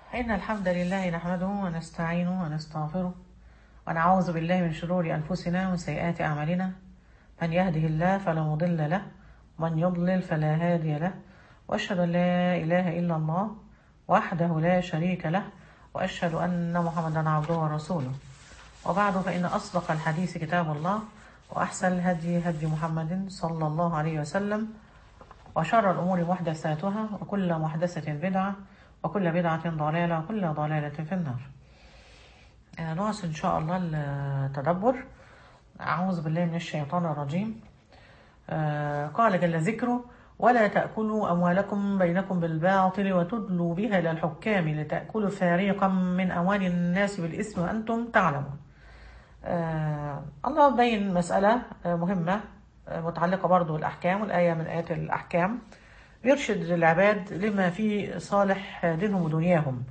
إن الحمد لله نحمده ونستعينه ونستغفره ونعوذ بالله من شرور أنفسنا ومن سيئات أعمالنا من يهده الله فلا مضل له ومن يضلل فلا هادي له وأشهد أن لا إله إلا الله وحده لا شريك له وأشهد أن محمدا عبده ورسوله وبعد فإن أصدق الحديث كتاب الله وأحسن الهدي هدي محمد صلى الله عليه وسلم وشر الأمور محدثاتها وكل محدثة بدعة وكل بدعة ضلالة وكل ضلالة في النار آه، نواصل إن شاء الله التدبر أعوذ بالله من الشيطان الرجيم آه، قال جل ذكره ولا تأكلوا أموالكم بينكم بالباطل وتدلوا بها إلى الحكام لتأكلوا فريقا من أموال الناس بالإثم وأنتم تعلمون آه الله بين مسألة آه مهمة آه متعلقة برضو بالأحكام والآية من آيات الأحكام بيرشد العباد لما في صالح دينهم ودنياهم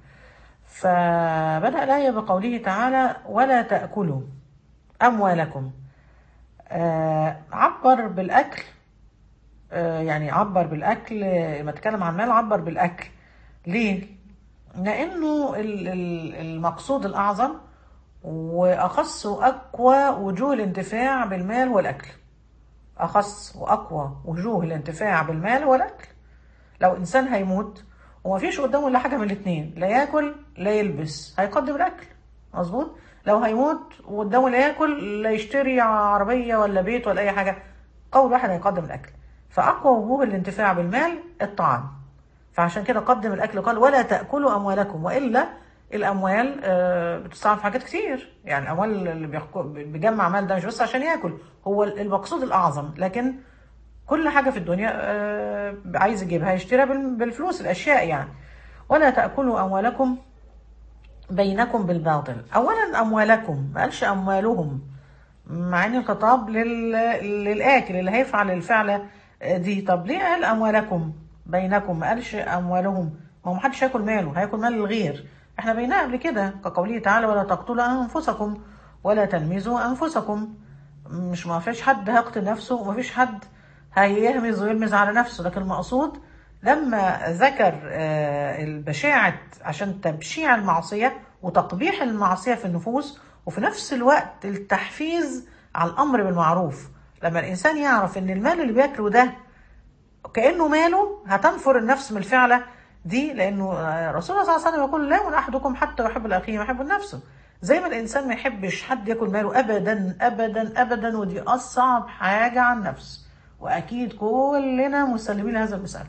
فبدأ الآية بقوله تعالى ولا تأكلوا أموالكم آه عبر بالأكل آه يعني عبر بالأكل لما تكلم عن مال عبر بالأكل ليه؟ لأنه ال- ال- المقصود الأعظم وأخص وأقوى وجوه الانتفاع بالمال والأكل أخص وأقوى وجوه الانتفاع بالمال والأكل لو إنسان هيموت ومفيش قدامه إلا حاجة من الاتنين لا ياكل لا يلبس هيقدم الأكل مظبوط لو هيموت وقدامه لا ياكل لا يشتري عربية ولا بيت ولا أي حاجة أول واحد هيقدم الأكل فأقوى وجوه الانتفاع بالمال الطعام فعشان كده قدم الأكل قال ولا تأكلوا أموالكم وإلا الأموال آه، بتستعمل في حاجات كتير يعني الأموال اللي بيحكو- بيجمع مال ده مش بس عشان ياكل هو المقصود الأعظم لكن كل حاجة في الدنيا آه، عايز يجيبها يشتريها بال- بالفلوس الأشياء يعني ولا تأكلوا أموالكم بينكم بالباطل أولا أموالكم ما قالش أموالهم مع ان الخطاب لل... للآكل اللي هيفعل الفعلة دي طب ليه قال أموالكم بينكم ما قالش أموالهم ما هو محدش هياكل ماله هياكل مال الغير احنا بيناه قبل كده كقوله تعالى ولا تقتلوا أنفسكم ولا تلمزوا أنفسكم مش ما فيش حد هيقتل نفسه وما فيش حد هيهمز ويلمز على نفسه لكن المقصود لما ذكر آه، البشاعة عشان تبشيع المعصية وتقبيح المعصية في النفوس وفي نفس الوقت التحفيز على الأمر بالمعروف لما الإنسان يعرف إن المال اللي بياكله ده كأنه ماله هتنفر النفس من الفعلة دي لأنه آه، رسول الله صلى الله عليه وسلم يقول لا يؤمن أحدكم حتى يحب الأخيه ما يحب نفسه زي ما الإنسان ما يحبش حد ياكل ماله أبدا أبدا أبدا ودي أصعب حاجة على النفس وأكيد كلنا مسلمين لهذا المسألة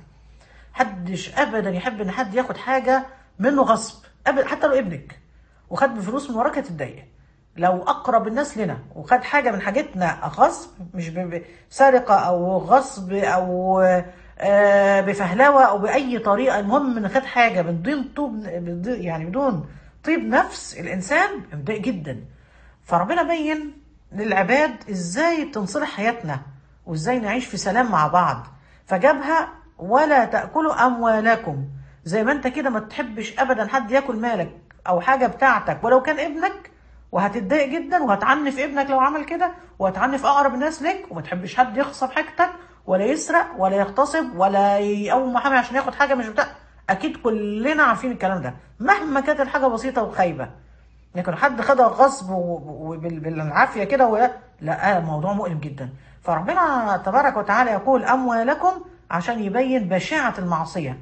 حدش ابدا يحب ان حد ياخد حاجه منه غصب ابدا حتى لو ابنك وخد بفلوس من وراك هتتضايق لو اقرب الناس لنا وخد حاجه من حاجتنا غصب مش ب- بسرقه او غصب او آه، بفهلوه او باي طريقه المهم ان خد حاجه بدون طوب بدون- يعني بدون طيب نفس الانسان متضايق جدا فربنا بين للعباد ازاي تنصلح حياتنا وازاي نعيش في سلام مع بعض فجابها ولا تأكلوا أموالكم زي ما انت كده ما تحبش ابدا حد ياكل مالك او حاجة بتاعتك ولو كان ابنك وهتتضايق جدا وهتعنف ابنك لو عمل كده وهتعنف اقرب الناس لك وما تحبش حد يغصب حاجتك ولا يسرق ولا يغتصب ولا يقوم محامي عشان ياخد حاجة مش بتاع اكيد كلنا عارفين الكلام ده مهما كانت الحاجة بسيطة وخايبة لكن حد خدها غصب وبالعافيه كده و... لا الموضوع مؤلم جدا فربنا تبارك وتعالى يقول اموالكم عشان يبين بشاعه المعصيه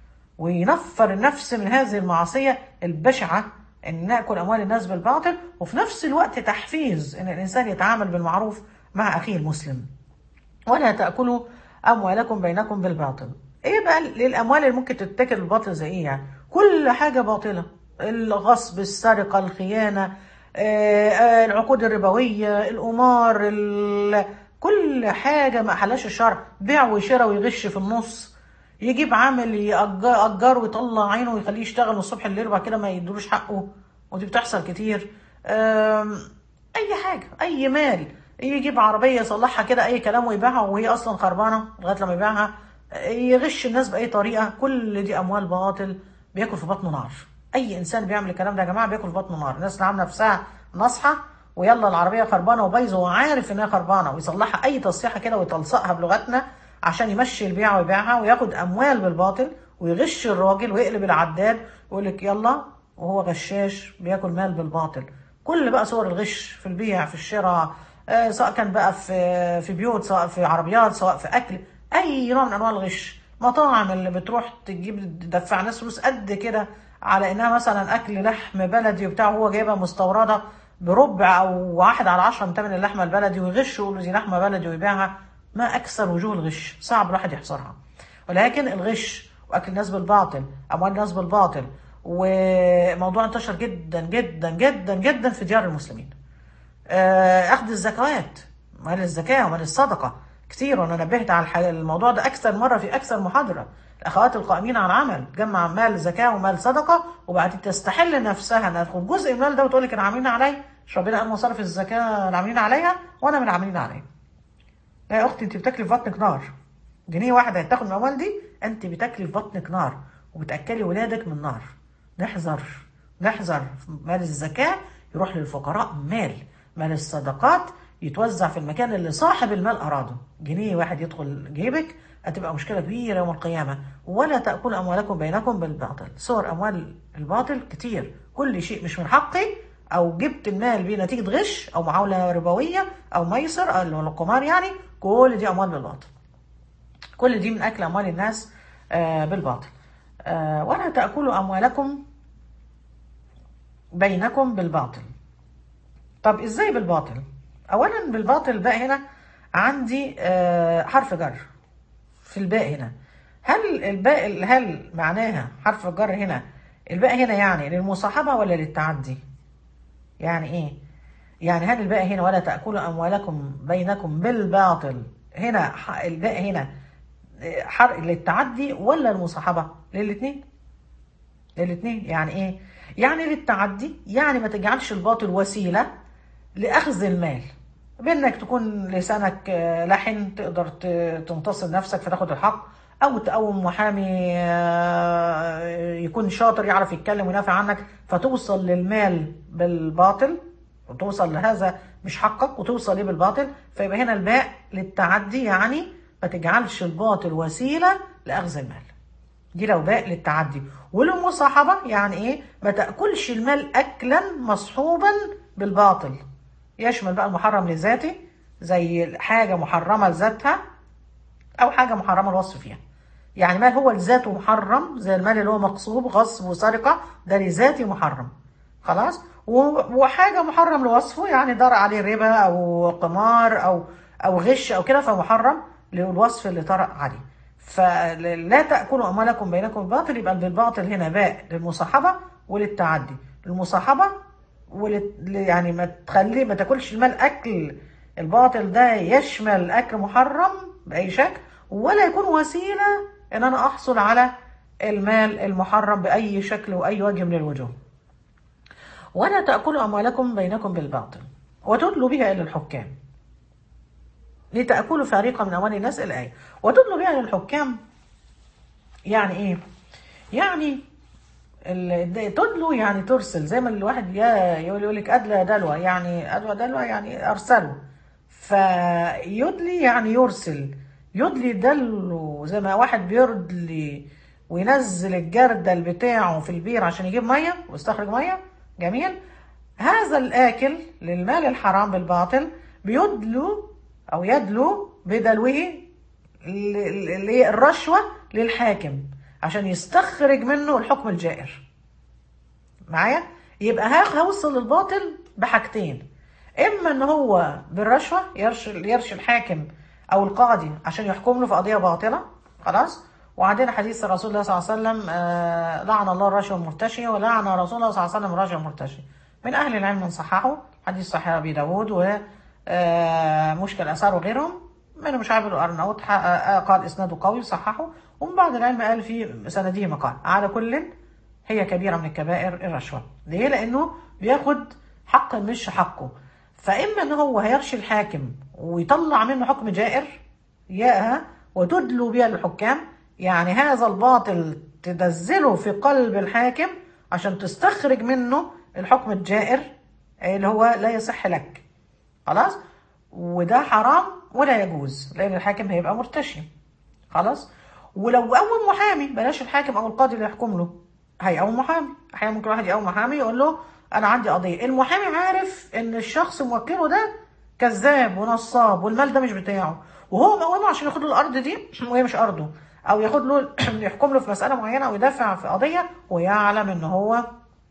وينفر النفس من هذه المعصيه البشعه ان ناكل اموال الناس بالباطل وفي نفس الوقت تحفيز ان الانسان يتعامل بالمعروف مع اخيه المسلم ولا تاكلوا اموالكم بينكم بالباطل ايه بقى الاموال اللي ممكن تتاكل بالباطل زي ايه يعني كل حاجه باطله الغصب السرقه الخيانه آه، آه، العقود الربويه القمار ال- كل حاجه ما احلاش الشرع بيع وشراء ويغش في النص يجيب عامل يأجر ويطلع عينه ويخليه يشتغل من الصبح الليل وبعد كده ما يدروش حقه ودي بتحصل كتير آم، اي حاجه اي مال يجيب عربيه يصلحها كده اي كلام ويبيعها وهي اصلا خربانه لغايه لما يبيعها يغش الناس باي طريقه كل دي اموال باطل بياكل في بطنه نار اي انسان بيعمل الكلام ده يا جماعه بياكل في بطنه نار الناس اللي عامله نفسها ناصحه ويلا العربيه خربانه وبايظه وعارف انها خربانه ويصلحها اي تصليحه كده ويتلصقها بلغتنا عشان يمشي البيع ويبيعها وياخد اموال بالباطل ويغش الراجل ويقلب العداد ويقول لك يلا وهو غشاش بياكل مال بالباطل كل بقى صور الغش في البيع في الشراء آه، سواء كان بقى في في بيوت سواء في عربيات سواء في اكل اي نوع من انواع الغش مطاعم اللي بتروح تجيب تدفع ناس فلوس قد كده على انها مثلا اكل لحم بلدي وبتاع وهو جايبها مستورده بربع او واحد على عشرة من ثمن اللحمه البلدي ويغش ويقول دي لحمه بلدي ويبيعها ما اكثر وجوه الغش صعب الواحد يحصرها ولكن الغش واكل الناس بالباطل اموال الناس بالباطل وموضوع انتشر جدا جدا جدا جدا في ديار المسلمين آه، اخذ الزكوات مال الزكاه ومال الصدقه كتير وانا نبهت على الح- الموضوع ده اكثر مره في اكثر محاضره الاخوات القائمين على العمل تجمع مال زكاه ومال صدقه وبعدين تستحل نفسها انها تاخد جزء من المال ده وتقول لك انا عاملين علي مش ربنا قال مصارف الزكاه اللي عاملين عليها وانا من العاملين عليها لا يا اختي انت بتاكلي في بطنك نار جنيه واحد هتاخد من الاموال دي انت بتاكلي في بطنك نار وبتاكلي ولادك من نار نحذر نحذر مال الزكاه يروح للفقراء مال مال الصدقات يتوزع في المكان اللي صاحب المال اراده جنيه واحد يدخل جيبك هتبقى مشكله كبيره يوم القيامه ولا تاكلوا اموالكم بينكم بالباطل صور اموال الباطل كتير كل شيء مش من حقي او جبت المال بنتيجه غش او معامله ربويه او ميسر او القمار يعني كل دي اموال بالباطل كل دي من اكل اموال الناس آه، بالباطل آه، ولا تاكلوا اموالكم بينكم بالباطل طب ازاي بالباطل اولا بالباطل بقى هنا عندي آه، حرف جر في الباء هنا هل الباء هل معناها حرف الجر هنا الباء هنا يعني للمصاحبه ولا للتعدي يعني ايه يعني هل الباء هنا ولا تاكلوا اموالكم بينكم بالباطل هنا ح- الباء هنا حرق للتعدي ولا المصاحبه للاثنين للاثنين يعني ايه يعني للتعدي يعني ما تجعلش الباطل وسيله لاخذ المال بانك تكون لسانك آه، لحن تقدر ت- تنتصر نفسك فتاخد الحق او تقوم محامي آه، يكون شاطر يعرف يتكلم ويدافع عنك فتوصل للمال بالباطل وتوصل لهذا مش حقك وتوصل ليه بالباطل فيبقى هنا الباء للتعدي يعني ما تجعلش الباطل وسيله لاخذ المال دي لو باء للتعدي والمصاحبة يعني ايه ما تأكلش المال أكلا مصحوبا بالباطل يشمل بقى المحرم لذاته زي حاجة محرمة لذاتها أو حاجة محرمة الوصف فيها يعني مال هو لذاته محرم زي المال اللي هو مغصوب غصب وسرقة ده لذاته محرم خلاص و- وحاجة محرم لوصفه يعني دار عليه ربا أو قمار أو أو غش أو كده فمحرم للوصف اللي طرأ عليه فلا تأكلوا أموالكم بينكم بالباطل يبقى بالباطل هنا باء للمصاحبة وللتعدي المصاحبة ولت... يعني ما تخلي ما تاكلش المال أكل الباطل ده يشمل أكل محرم بأي شكل ولا يكون وسيلة إن أنا أحصل على المال المحرم بأي شكل وأي وجه من الوجوه ولا تأكلوا أموالكم بينكم بالباطل وتدلوا بها إلى الحكام لتأكلوا فريقا من أموال الناس الآية وتدلوا بها إلى الحكام يعني إيه؟ يعني ال- تدلوا يعني ترسل زي ما الواحد يا- يقول يقول لك أدلى دلوى يعني أدلى دلوى يعني أرسله فيدلي يعني يرسل يدلي دلو زي ما واحد بيردلي وينزل الجردل بتاعه في البير عشان يجيب ميه ويستخرج ميه جميل هذا الآكل للمال الحرام بالباطل بيدلو أو يدلو بدلوه ل- ل- ل- الرشوة للحاكم عشان يستخرج منه الحكم الجائر معايا يبقى ها- هوصل للباطل بحاجتين اما ان هو بالرشوه يرشي يرشي الحاكم او القاضي عشان يحكم له في قضيه باطله خلاص وعندنا حديث رسول الله صلى الله عليه وسلم آه، لعن الله الرشوه المرتشي ولعن رسول الله صلى الله عليه وسلم الرشوه المرتشي من اهل العلم من صححه حديث صحيح ابي داود و آه، مشكل اثار وغيرهم منهم شعب الارناؤوط ح- آه، قال اسناده قوي صححه ومن بعض العلم قال في سنده مقال على كل هي كبيرة من الكبائر الرشوة ليه؟ لأنه بياخد حق مش حقه فإما إن هو هيرشي الحاكم ويطلع منه حكم جائر ياها وتدلو بها للحكام يعني هذا الباطل تنزله في قلب الحاكم عشان تستخرج منه الحكم الجائر اللي هو لا يصح لك خلاص وده حرام ولا يجوز لأن الحاكم هيبقى مرتشي خلاص ولو قوم محامي بلاش الحاكم او القاضي اللي يحكم له هيقوم محامي احيانا ممكن واحد يقوم محامي يقول له انا عندي قضيه المحامي عارف ان الشخص موكله ده كذاب ونصاب والمال ده مش بتاعه وهو مقومه عشان ياخد له الارض دي وهي مش ارضه او ياخد له يحكم له في مساله معينه او يدافع في قضيه ويعلم ان هو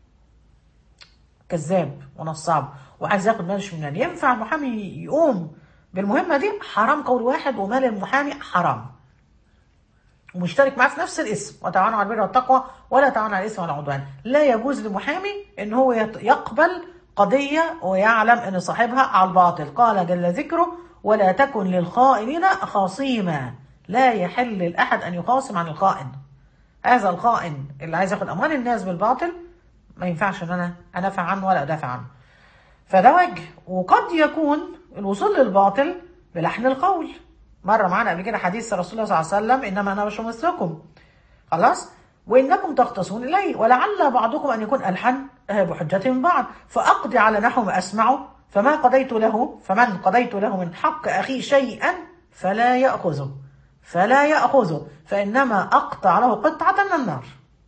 كذاب ونصاب وعايز ياخد مال مش من ينفع المحامي يقوم بالمهمه دي حرام قول واحد ومال المحامي حرام ومشترك معاه في نفس الاسم وتعاونوا على البر والتقوى ولا تعاونوا على الاثم والعدوان لا يجوز لمحامي ان هو يت- يقبل قضيه ويعلم ان صاحبها على الباطل قال جل ذكره ولا تكن للخائنين خصيما لا يحل لاحد ان يخاصم عن الخائن هذا الخائن اللي عايز ياخد اموال الناس بالباطل ما ينفعش ان انا انافع عنه ولا ادافع عنه فده وجه وقد يكون الوصول للباطل بلحن القول مر معانا قبل كده حديث رسول الله صلى الله عليه وسلم انما انا بشر مثلكم خلاص وانكم تختصون الي ولعل بعضكم ان يكون الحن بحجة من بعض فاقضي على نحو ما اسمعه فما قضيت له فمن قضيت له من حق اخيه شيئا فلا ياخذه فلا ياخذه فانما اقطع له قطعه من النار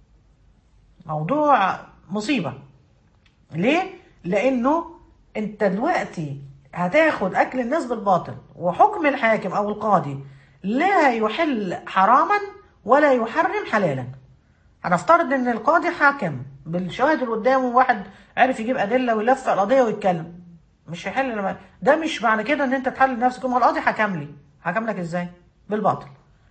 موضوع مصيبه ليه؟ لأنه أنت دلوقتي هتاخد أكل الناس بالباطل وحكم الحاكم أو القاضي لا يحل حراما ولا يحرم حلالا هنفترض ان القاضي حاكم بالشواهد اللي قدامه واحد عرف يجيب ادله ويلفق القضيه ويتكلم مش هيحل لما ده مش معنى كده ان انت تحلل نفسك ما القاضي حكم لي حكم لك ازاي بالباطل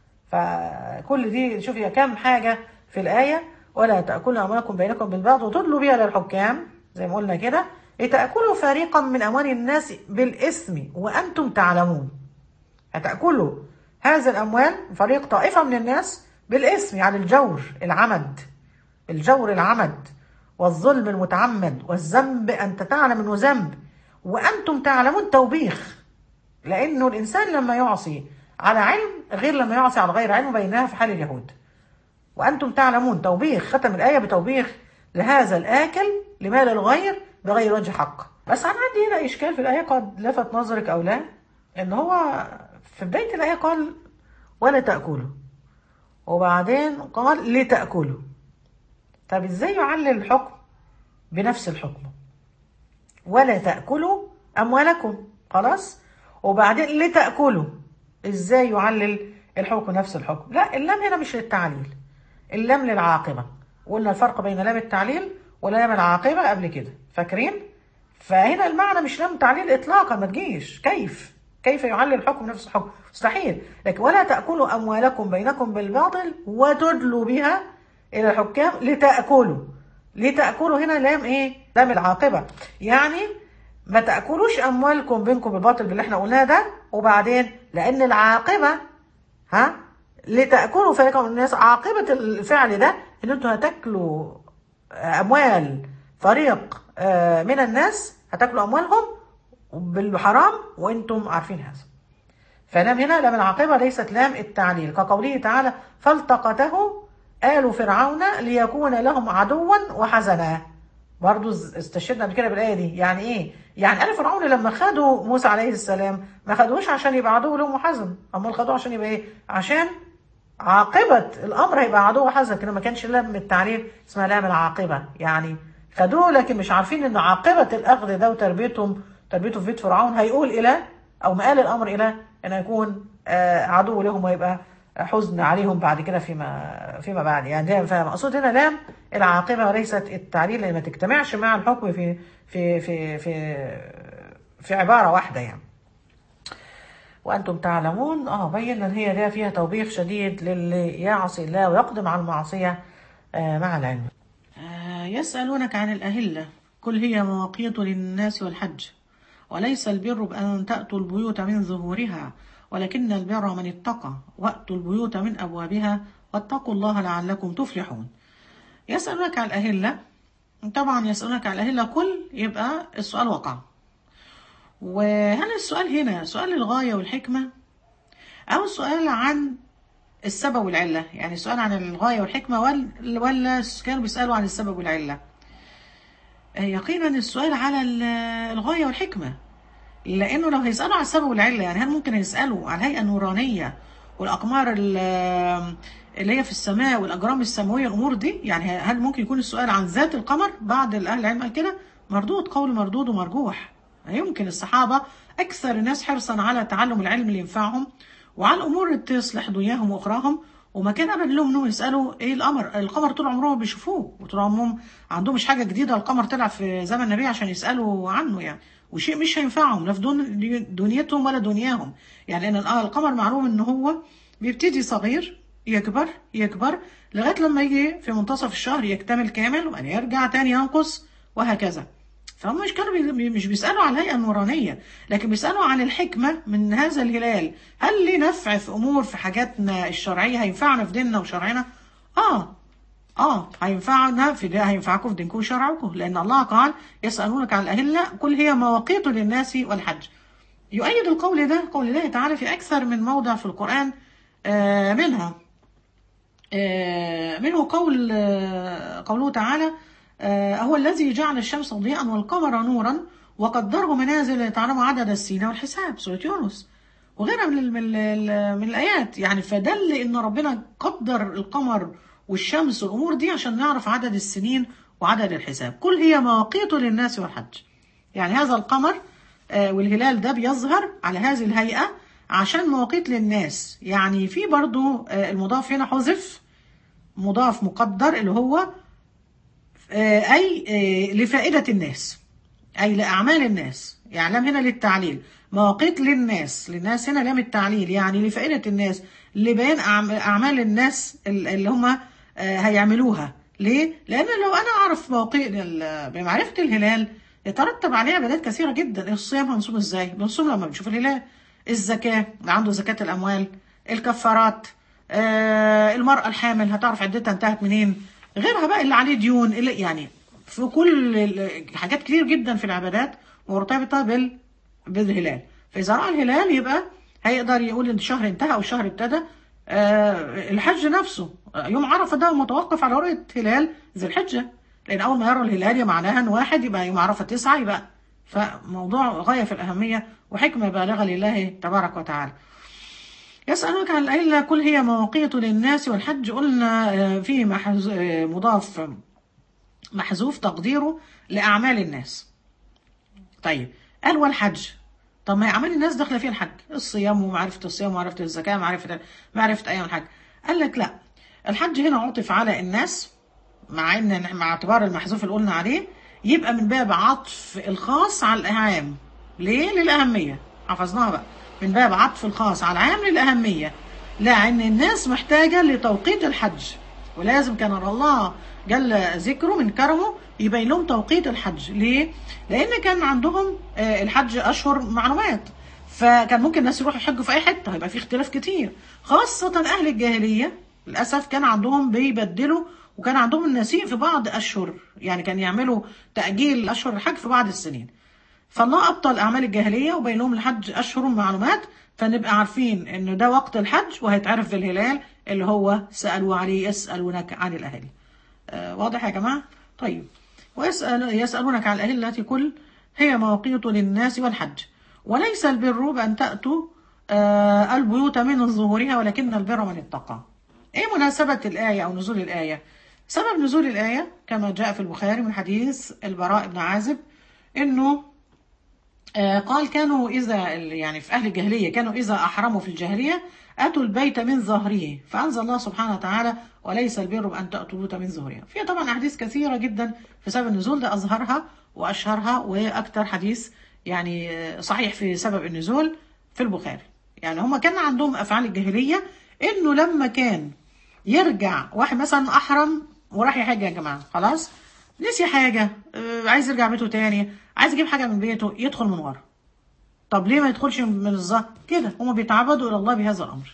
فكل دي شوفي كام حاجه في الايه ولا تاكلوا اموالكم بينكم بالباطل وتدلوا بها للحكام زي ما قلنا كده لتاكلوا فريقا من اموال الناس بالاثم وانتم تعلمون هتاكلوا هذه الاموال فريق طائفه من الناس بالاثم يعني الجور العمد الجور العمد والظلم المتعمد والذنب انت تعلم انه ذنب وانتم تعلمون توبيخ لانه الانسان لما يعصي على علم غير لما يعصي على غير علم بينها في حال اليهود وانتم تعلمون توبيخ ختم الايه بتوبيخ لهذا الاكل لمال الغير بغير وجه حق بس انا عندي هنا اشكال في الايه قد لفت نظرك او لا ان هو في بدايه الايه قال ولا تاكلوا وبعدين قال لتاكلوا طب ازاي يعلل الحكم بنفس الحكم ولا تاكلوا اموالكم خلاص وبعدين لتاكلوا ازاي يعلل الحكم نفس الحكم لا اللام هنا مش للتعليل اللام للعاقبه قلنا الفرق بين لام التعليل ولام العاقبه قبل كده فاكرين فهنا المعنى مش لام تعليل اطلاقا ما تجيش كيف كيف يعلل الحكم نفس الحكم مستحيل لكن ولا تاكلوا اموالكم بينكم بالباطل وتدلوا بها الى الحكام لتاكلوا لتاكلوا هنا لام ايه لام العاقبه يعني ما تاكلوش اموالكم بينكم بالباطل باللي احنا قلناه ده وبعدين لان العاقبه ها لتاكلوا فريقا من الناس عاقبه الفعل ده ان انتوا هتاكلوا اموال فريق آه، من الناس هتاكلوا اموالهم بالحرام وانتم عارفين هذا فلام هنا لام العاقبه ليست لام التعليل كقوله تعالى فالتقته آل فرعون ليكون لهم عدوا وحزنا برضو استشهدنا بكده بالآية دي يعني إيه؟ يعني آل فرعون لما خدوا موسى عليه السلام ما خدوش عشان يبقى عدو لهم وحزن أمال خدوه عشان يبقى إيه؟ عشان عاقبة الأمر هيبقى عدو وحزن كده ما كانش لام التعليل اسمها لام العاقبة يعني خدوه لكن مش عارفين إن عاقبة الأخذ ده وتربيتهم تربيته في بيت فرعون هيقول إلى أو مآل الأمر إلى أن يكون آه، عدو لهم ويبقى حزن عليهم بعد كده فيما فيما بعد يعني ده فمقصود هنا لام العاقبه وليست التعليل لان ما تجتمعش مع الحكم في في في في في عباره واحده يعني وانتم تعلمون اه بين ان هي ده فيها توبيخ شديد للي يعصي الله ويقدم على المعصيه آه مع العلم آه يسالونك عن الاهله قل هي مواقيت للناس والحج وليس البر بأن تأتوا البيوت من ظهورها ولكن البر من اتقى وأتوا البيوت من أبوابها واتقوا الله لعلكم تفلحون يسألونك عن الأهلة طبعا يسألونك عن الأهلة كل يبقى السؤال وقع وهل السؤال هنا سؤال للغاية والحكمة أو السؤال عن السبب والعلة يعني السؤال عن الغاية والحكمة ولا ولا كانوا بيسألوا عن السبب والعلة يقينا السؤال على ال- الغاية والحكمة لأنه لو هيسألوا عن السبب والعلة يعني هل ممكن يسألوا عن هيئة نورانية والاقمار ال- اللي هي في السماء والاجرام السماويه الامور دي يعني هل ممكن يكون السؤال عن ذات القمر بعد الاهل العلم قال كده مردود قول مردود ومرجوح يمكن الصحابه اكثر الناس حرصا على تعلم العلم اللي ينفعهم وعلى الامور اللي تصلح دنياهم واخراهم وما كان ابدا لهم انهم يسالوا ايه القمر القمر طول عمرهم بيشوفوه وطول عمرهم عندهم مش حاجه جديده القمر طلع في زمن النبي عشان يسالوا عنه يعني وشيء مش هينفعهم لا في دون دنيتهم ولا دنياهم يعني ان آه القمر معلوم ان هو بيبتدي صغير يكبر يكبر لغايه لما يجي في منتصف الشهر يكتمل كامل وبعدين يرجع تاني ينقص وهكذا فهم مش كانوا بي- مش بيسالوا على الهيئه النورانيه لكن بيسالوا عن الحكمه من هذا الهلال هل ليه نفع في امور في حاجاتنا الشرعيه هينفعنا في ديننا وشرعنا اه اه هينفعنا في ده هينفعكم في دينكم وشرعكم لان الله قال يسالونك عن الاهله قل هي مواقيت للناس والحج يؤيد القول ده قول الله تعالى في اكثر من موضع في القران آه منها آه، منه قول آه، قوله تعالى آه، هو الذي جعل الشمس ضياء والقمر نورا وقدره منازل لتعلموا عدد السنين والحساب سورة يونس وغيرها من ال- من, ال- من الآيات يعني فدل إن ربنا قدر القمر والشمس والأمور دي عشان نعرف عدد السنين وعدد الحساب كل هي مواقيت للناس والحج يعني هذا القمر آه، والهلال ده بيظهر على هذه الهيئة عشان مواقيت للناس يعني في برضو آه، المضاف هنا حذف مضاف مقدر اللي هو آه، أي آه، لفائدة الناس أي لأعمال الناس يعني لام هنا للتعليل مواقيت للناس للناس هنا لام التعليل يعني لفائدة الناس لبيان أعم- أعمال الناس ال- اللي هم آه، هيعملوها ليه؟ لأن لو أنا أعرف مواقيت ال- بمعرفة الهلال يترتب عليه عبادات كثيرة جدا الصيام هنصوم ازاي؟ بنصوم لما بنشوف الهلال الزكاة اللي عنده زكاة الأموال الكفارات آه، المرأة الحامل هتعرف عدتها انتهت منين غيرها بقى اللي عليه ديون اللي يعني في كل ال- حاجات كتير جدا في العبادات مرتبطة بال بالهلال فإذا رأى الهلال يبقى هيقدر يقول ان الشهر انتهى او الشهر ابتدى آه، الحج نفسه آه، يوم عرفة ده متوقف على رؤية هلال ذي الحجة لأن أول ما يرى الهلال معناها إن واحد يبقى يوم عرفة تسعة يبقى فموضوع غاية في الأهمية وحكمة بالغة لله تبارك وتعالى يسألونك عن الأهلة كل هي مواقيت للناس والحج قلنا آه، فيه محز- آه، مضاف محذوف تقديره لأعمال الناس طيب قال والحج طب ما هي أعمال الناس داخلة فيها الحج الصيام ومعرفة الصيام ومعرفة الزكاة معرفة معرفة أيام الحج قال لك لا الحج هنا عطف على الناس مع ان مع اعتبار المحذوف اللي قلنا عليه يبقى من باب عطف الخاص على العام ليه للأهمية حفظناها بقى من باب عطف الخاص على العام للأهمية لأن الناس محتاجة لتوقيت الحج ولازم كان الله جل ذكره من كرمه يبين لهم توقيت الحج ليه؟ لأن كان عندهم آه، الحج أشهر معلومات فكان ممكن الناس يروحوا يحجوا في أي حتة هيبقى في اختلاف كتير خاصة أهل الجاهلية للأسف كان عندهم بيبدلوا وكان عندهم النسيء في بعض أشهر يعني كان يعملوا تأجيل أشهر الحج في بعض السنين فالله أبطل أعمال الجاهلية وبين لهم الحج أشهر معلومات فنبقى عارفين إن ده وقت الحج وهيتعرف في الهلال اللي هو سألوا عليه يسألونك عن الأهل آه واضح يا جماعة؟ طيب ويسأل يسألونك عن الأهل التي كل هي مواقيت للناس والحج وليس البر بأن تأتوا آه البيوت من ظهورها ولكن البر من اتقى ايه مناسبة الآية أو نزول الآية؟ سبب نزول الآية كما جاء في البخاري من حديث البراء بن عازب إنه آه، قال كانوا إذا يعني في أهل الجاهلية كانوا إذا أحرموا في الجاهلية أتوا البيت من ظهره فأنزل الله سبحانه وتعالى وليس البر بأن تأتوا البيوت من ظهرها فيها طبعا أحاديث كثيرة جدا في سبب النزول ده أظهرها وأشهرها وأكثر حديث يعني آه، صحيح في سبب النزول في البخاري يعني هما كان عندهم أفعال الجاهلية إنه لما كان يرجع واحد مثلا أحرم وراح يحج يا جماعة خلاص نسي حاجة آه، عايز يرجع بيته تاني عايز يجيب حاجة من بيته يدخل من ورا طب ليه ما يدخلش من الظهر كده هما بيتعبدوا إلى الله بهذا الأمر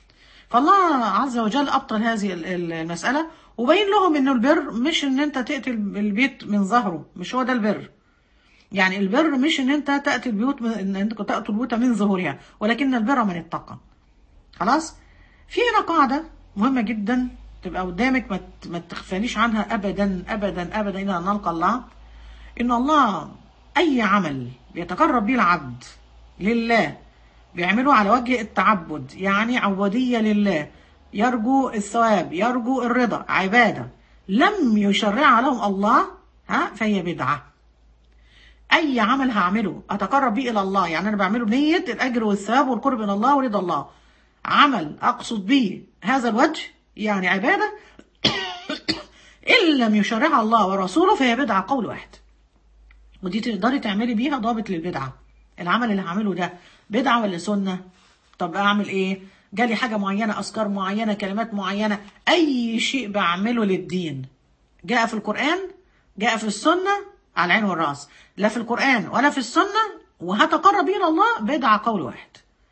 فالله عز وجل أبطل هذه ال- ال- المسألة وبين لهم إنه البر مش إن أنت تأتي البيت من ظهره مش هو ده البر يعني البر مش إن أنت تأتي البيوت من إن أنت تأتي البيوت من ظهورها ولكن البر من اتقى خلاص في هنا قاعدة مهمة جدا تبقى قدامك ما ت- ما تخفانيش عنها أبدا أبدا أبدا إلى أن نلقى الله إن الله أي عمل بيتقرب به العبد لله بيعمله على وجه التعبد يعني عبودية لله يرجو الثواب يرجو الرضا عبادة لم يشرعها لهم الله ها فهي بدعة أي عمل هعمله أتقرب به إلى الله يعني أنا بعمله بنية الأجر والثواب والقرب إلى الله ورضا الله عمل أقصد به هذا الوجه يعني عبادة إن لم يشرعها الله ورسوله فهي بدعة قول واحد ودي تقدري تعملي بيها ضابط للبدعة العمل اللي هعمله ده بدعة ولا سنة طب أعمل إيه جالي حاجة معينة أذكار معينة كلمات معينة أي شيء بعمله للدين جاء في القرآن جاء في السنة على العين والرأس لا في القرآن ولا في السنة وهتقرب إلى الله بدعة قول واحد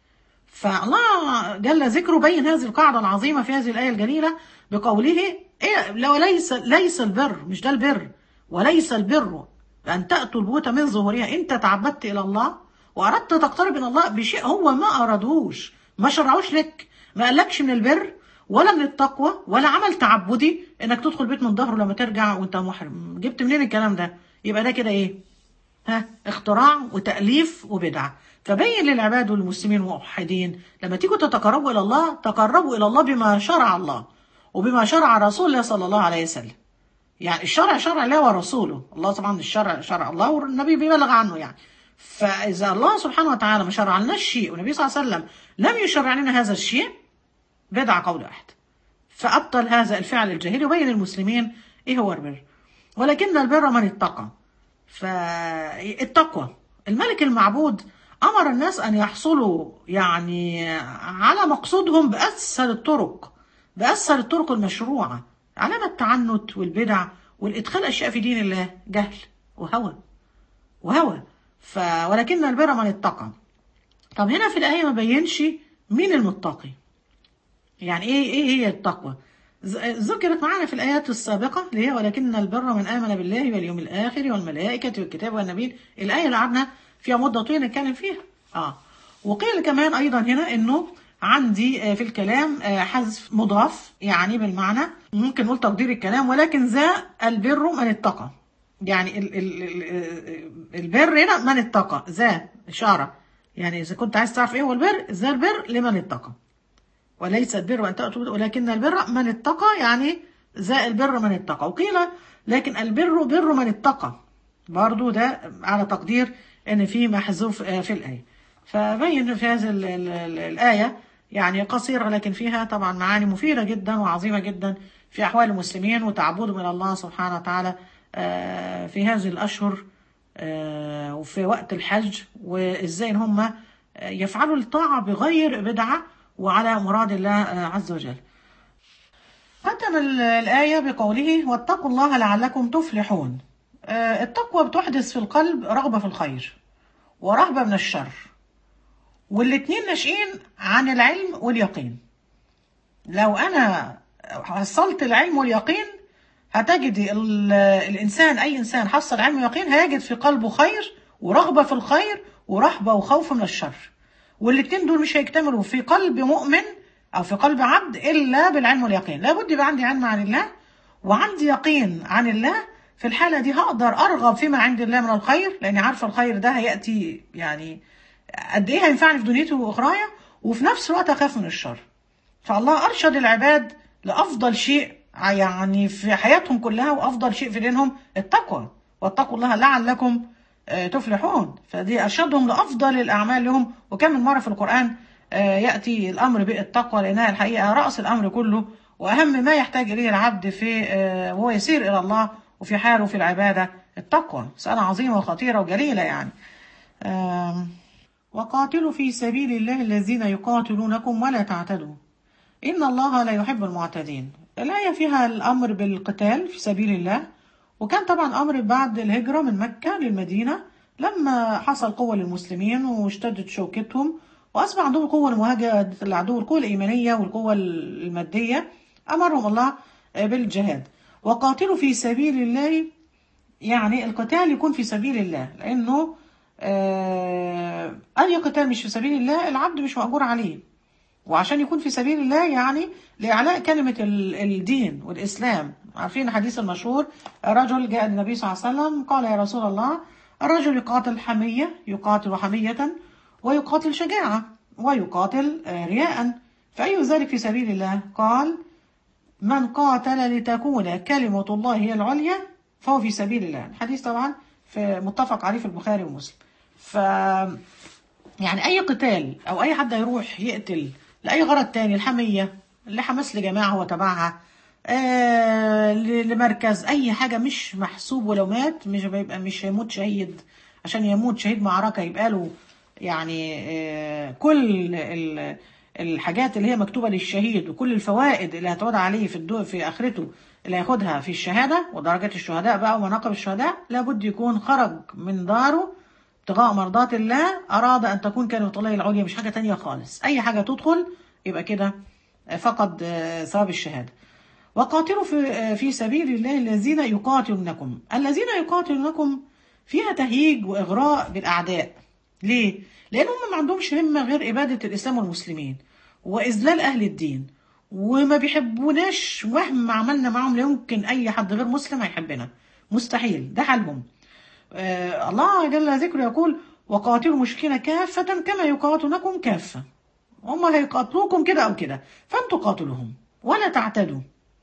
فالله جل ذكره بين هذه القاعدة العظيمة في هذه الآية الجليلة بقوله إيه لو ليس ليس البر مش ده البر وليس البر أن تأتوا البيوت من ظهورها أنت تعبدت إلى الله وأردت تقترب إلى الله بشيء هو ما أرادوش ما شرعوش لك ما قالكش من البر ولا من التقوى ولا عمل تعبدي انك تدخل بيت من ظهره لما ترجع وانت محرم جبت منين الكلام ده يبقى ده كده ايه ها اختراع وتأليف وبدعة فبين للعباد والمسلمين والموحدين لما تيجوا تتقربوا إلى الله تقربوا إلى الله بما شرع الله وبما شرع رسول الله صلى الله عليه وسلم يعني الشرع شرع الله ورسوله الله طبعا الشرع شرع الله والنبي بيبلغ عنه يعني فإذا الله سبحانه وتعالى ما شرع لنا الشيء والنبي صلى الله عليه وسلم لم يشرع لنا هذا الشيء بدعة قول واحد فأبطل هذا الفعل الجاهلي وبين المسلمين إيه هو البر ولكن البر من اتقى فالتقوى الملك المعبود أمر الناس أن يحصلوا يعني على مقصودهم بأسهل الطرق بأسهل الطرق المشروعة علامة التعنت والبدع والإدخال أشياء في دين الله جهل وهوى وهوى ف ولكن البر من اتقى طب هنا في الآية ما بينش مين المتقي يعني ايه ايه هي التقوى ذكرت معنا في الآيات السابقة اللي هي ولكن البر من آمن بالله واليوم الآخر والملائكة والكتاب والنبيين الآية اللي قعدنا فيها مدة طويلة نتكلم فيها اه وقيل كمان أيضا هنا إنه عندي في الكلام حذف مضاف يعني بالمعنى ممكن نقول تقدير الكلام ولكن ذا البر من اتقى يعني ال ال ال البر هنا من اتقى ذا إشارة يعني إذا كنت عايز تعرف إيه هو البر ذا البر لمن اتقى وليس البر أن تأتوا ولكن البر من اتقى يعني ذا البر من اتقى وقيل لكن البر بر من اتقى برضو ده على تقدير ان في محذوف في الآية فبين في هذه الآية يعني قصيرة لكن فيها طبعا معاني مفيدة جدا وعظيمة جدا في أحوال المسلمين وتعبدهم من الله سبحانه وتعالى في هذه الأشهر وفي وقت الحج وإزاي إن هم يفعلوا الطاعة بغير بدعة وعلى مراد الله عز وجل ختم الآية بقوله واتقوا الله لعلكم تفلحون التقوى بتحدث في القلب رغبة في الخير ورهبة من الشر والاتنين ناشئين عن العلم واليقين لو أنا حصلت العلم واليقين هتجد الإنسان أي إنسان حصل علم ويقين هيجد في قلبه خير ورغبة في الخير ورهبة وخوف من الشر والاتنين دول مش هيكتملوا في قلب مؤمن او في قلب عبد الا بالعلم واليقين لابد يبقى عندي علم عن الله وعندي يقين عن الله في الحاله دي هقدر ارغب فيما عند الله من الخير لاني عارفه الخير ده هياتي يعني قد ايه هينفعني في دنيتي واخرايا وفي نفس الوقت اخاف من الشر فالله ارشد العباد لافضل شيء يعني في حياتهم كلها وافضل شيء في دينهم التقوى واتقوا الله لعلكم تفلحون فدي أرشدهم لأفضل الأعمال لهم وكم من مرة في القرآن يأتي الأمر بالتقوى لأنها الحقيقة رأس الأمر كله وأهم ما يحتاج إليه العبد في وهو يسير إلى الله وفي حاله في العبادة التقوى مسألة عظيمة وخطيرة وجليلة يعني وقاتلوا في سبيل الله الذين يقاتلونكم ولا تعتدوا إن الله لا يحب المعتدين الآية فيها الأمر بالقتال في سبيل الله وكان طبعا أمر بعد الهجرة من مكة للمدينة لما حصل قوة للمسلمين واشتدت شوكتهم وأصبح عندهم قوة لمواجهة العدو القوة الإيمانية والقوة المادية أمرهم الله بالجهاد وقاتلوا في سبيل الله يعني القتال يكون في سبيل الله لأنه آه أي قتال مش في سبيل الله العبد مش مأجور عليه وعشان يكون في سبيل الله يعني لإعلاء كلمة الدين والإسلام عارفين الحديث المشهور رجل جاء النبي صلى الله عليه وسلم قال يا رسول الله الرجل يقاتل حمية يقاتل حمية ويقاتل شجاعة ويقاتل آه، رياء فأي ذلك في سبيل الله قال من قاتل لتكون كلمة الله هي العليا فهو في سبيل الله الحديث طبعا في متفق عليه في البخاري ومسلم ف يعني أي قتال أو أي حد يروح يقتل لأي غرض تاني الحمية لحماس لجماعة هو تبعها آه ل- لمركز أي حاجة مش محسوب ولو مات مش بيبقى مش هيموت شهيد عشان يموت شهيد معركة يبقى له يعني آه كل ال- الحاجات اللي هي مكتوبة للشهيد وكل الفوائد اللي هتعود عليه في الدو في آخرته اللي هياخدها في الشهادة ودرجات الشهداء بقى ومناقب الشهداء لابد يكون خرج من داره ابتغاء مرضات الله أراد أن تكون كلمة الله العليا مش حاجة تانية خالص أي حاجة تدخل يبقى كده فقد آه، ثواب الشهادة وقاتلوا في آه، في سبيل الله الذين يقاتلونكم الذين يقاتلونكم فيها تهييج وإغراء بالأعداء ليه؟ لأن هم ما عندهمش همة غير إبادة الإسلام والمسلمين وإذلال أهل الدين وما بيحبوناش مهما عملنا معهم لا يمكن أي حد غير مسلم هيحبنا مستحيل ده حالهم آه الله جل ذكره يقول وقاتلوا المشركين كافة كما يقاتلونكم كافة هم هيقاتلوكم كده أو كده فانتوا قاتلوهم ولا تعتدوا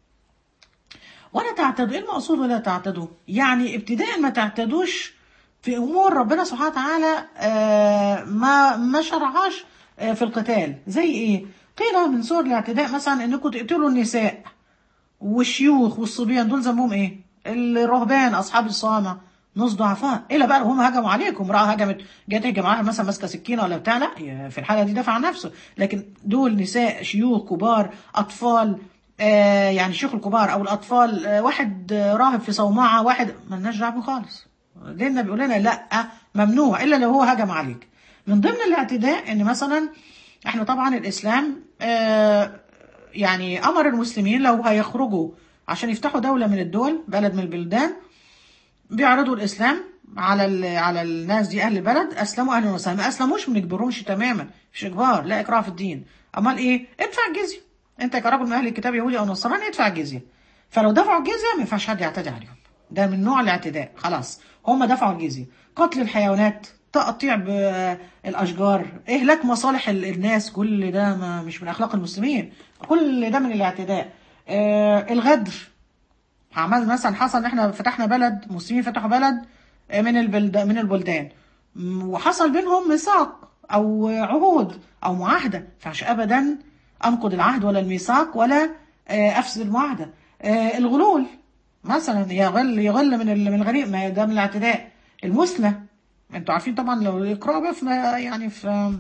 ولا تعتدوا ايه المقصود ولا تعتدوا يعني ابتداء ما تعتدوش في امور ربنا سبحانه وتعالى آه، ما ما شرعهاش آه، في القتال زي ايه قيل من صور الاعتداء مثلا انكم تقتلوا النساء والشيوخ والصبيان دول ذنبهم ايه الرهبان اصحاب الصوامع ناس ضعفاء الا بقى لو هم هجموا عليكم امراه هجمت جت هجم عليها مثلا ماسكه سكينه ولا بتاع لا في الحاله دي دافع عن نفسه لكن دول نساء شيوخ كبار اطفال آه يعني الشيوخ الكبار او الاطفال آه واحد آه، راهب في صومعه واحد مالناش دعوه بيه خالص ديننا بيقول لنا لا ممنوع الا لو هو هجم عليك من ضمن الاعتداء ان مثلا احنا طبعا الاسلام آه يعني امر المسلمين لو هيخرجوا عشان يفتحوا دوله من الدول بلد من البلدان بيعرضوا الاسلام على ال- على الناس دي اهل البلد اسلموا اهلا وسهلا ما اسلموش ما نجبرهمش تماما مش اجبار لا اكراه في الدين امال ايه ادفع الجزيه انت كراجل من اهل الكتاب يهودي او نصراني ادفع الجزيه فلو دفعوا الجزيه ما ينفعش حد يعتدي عليهم ده من نوع الاعتداء خلاص هم دفعوا الجزيه قتل الحيوانات تقطيع بالاشجار اهلاك مصالح ال- الناس كل ده ما مش من اخلاق المسلمين كل ده من الاعتداء آه الغدر عمل مثلا حصل ان احنا فتحنا بلد مسلمين فتحوا بلد من البلد من البلدان م- وحصل بينهم ميثاق او عهود او معاهده فعش ابدا انقض العهد ولا الميثاق ولا آه، افسد المعاهده آه، الغلول مثلا يغل يغل من ال- من الغريب ما ده من الاعتداء المثلى انتوا عارفين طبعا لو الاقراء بقى في يعني في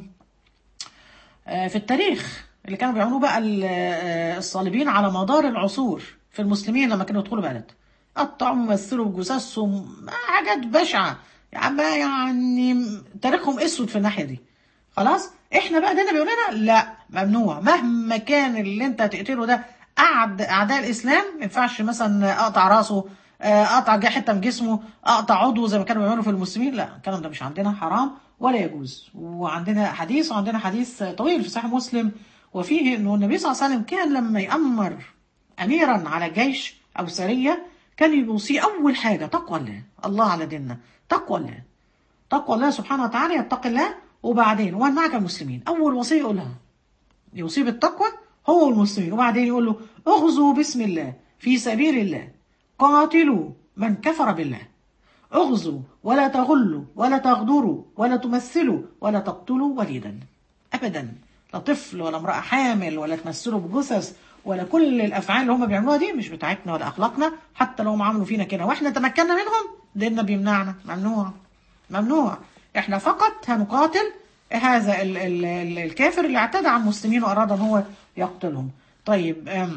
آه، في التاريخ اللي كانوا بيعملوه بقى ال- آه، الصليبيين على مدار العصور في المسلمين لما كانوا يدخلوا بلد قطعوا ومثلوا بجثثهم حاجات بشعة يعني يعني تاريخهم اسود في الناحية دي خلاص احنا بقى دينا بيقول لنا لا ممنوع مهما كان اللي انت هتقتله ده أعد اعداء الاسلام ما ينفعش مثلا اقطع راسه آه، اقطع جا- حته من جسمه اقطع عضو زي ما كانوا بيعملوا في المسلمين لا الكلام ده مش عندنا حرام ولا يجوز وعندنا حديث وعندنا حديث طويل في صحيح مسلم وفيه انه النبي صلى الله عليه وسلم كان لما يامر اميرا على جيش او سريه كان يوصي اول حاجه تقوى الله الله على ديننا تقوى الله تقوى الله سبحانه وتعالى يتقي الله وبعدين ومن معك المسلمين اول وصيه يقولها يصيب التقوى هو والمسلمين وبعدين يقول له اغزوا بسم الله في سبيل الله قاتلوا من كفر بالله اغزوا ولا تغلوا ولا تغدروا ولا تمثلوا ولا تقتلوا وليدا ابدا لا طفل ولا امراه حامل ولا تمثلوا بجثث ولا كل الافعال اللي هم بيعملوها دي مش بتاعتنا ولا اخلاقنا حتى لو هم عملوا فينا كده واحنا تمكنا منهم ديننا بيمنعنا ممنوع ممنوع احنا فقط هنقاتل هذا ال ال ال الكافر اللي اعتدى على المسلمين واراد ان هو يقتلهم طيب أم،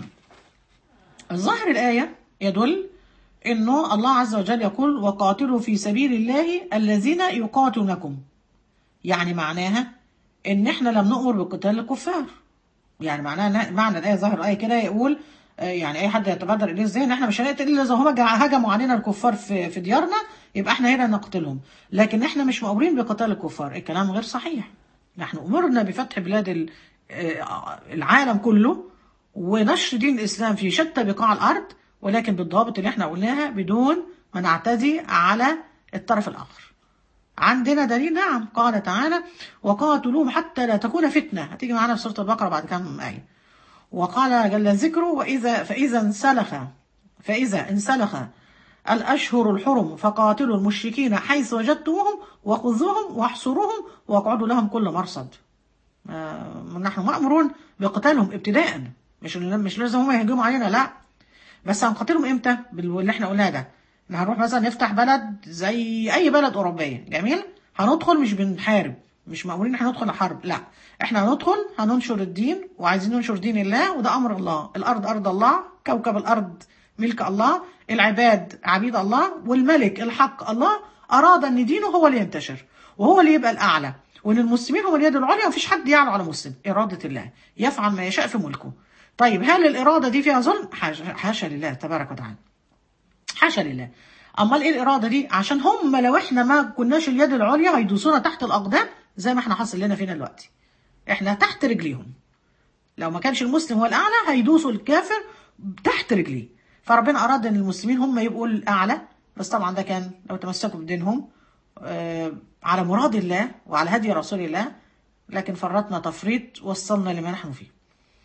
ظاهر الآية يدل انه الله عز وجل يقول وقاتلوا في سبيل الله الذين يقاتلونكم يعني معناها ان احنا لم نؤمر بقتال الكفار يعني معناها معنى الايه ظاهر الايه كده يقول آه، يعني اي حد يتبادر اليه ازاي ان احنا مش هنقتل الا اذا هم جا- هجموا علينا الكفار في في ديارنا يبقى احنا هنا نقتلهم لكن احنا مش مأمورين بقتال الكفار الكلام غير صحيح نحن امرنا بفتح بلاد ال- آه، العالم كله ونشر دين الاسلام في شتى بقاع الارض ولكن بالضوابط اللي احنا قلناها بدون ما نعتدي على الطرف الاخر عندنا دليل نعم قال تعالى وقاتلوهم حتى لا تكون فتنة هتيجي معانا في سورة البقرة بعد كام آية وقال جل ذكره وإذا فإذا انسلخ فإذا انسلخ الأشهر الحرم فقاتلوا المشركين حيث وجدتموهم وخذوهم واحصروهم واقعدوا لهم كل مرصد آه، نحن مأمورون بقتالهم ابتداء مش مش لازم هم يهجموا علينا لا بس هنقاتلهم امتى باللي احنا قلناه ده إن هنروح مثلا نفتح بلد زي اي بلد اوروبيه جميل هندخل مش بنحارب مش مأمورين احنا ندخل حرب لا احنا هندخل هننشر الدين وعايزين ننشر دين الله وده امر الله الارض ارض الله كوكب الارض ملك الله العباد عبيد الله والملك الحق الله اراد ان دينه هو اللي ينتشر وهو اللي يبقى الاعلى وان المسلمين هم اليد العليا ومفيش حد يعلو على مسلم اراده الله يفعل ما يشاء في ملكه طيب هل الاراده دي فيها ظلم حاشا حاشا لله تبارك وتعالى حاشا لله امال ايه الاراده دي عشان هم لو احنا ما كناش اليد العليا هيدوسونا تحت الاقدام زي ما احنا حاصل لنا فينا دلوقتي احنا تحت رجليهم لو ما كانش المسلم هو الاعلى هيدوسوا الكافر تحت رجليه فربنا اراد ان المسلمين هم يبقوا الاعلى بس طبعا ده كان لو تمسكوا بدينهم آه، على مراد الله وعلى هدي رسول الله لكن فرطنا تفريط وصلنا لما نحن فيه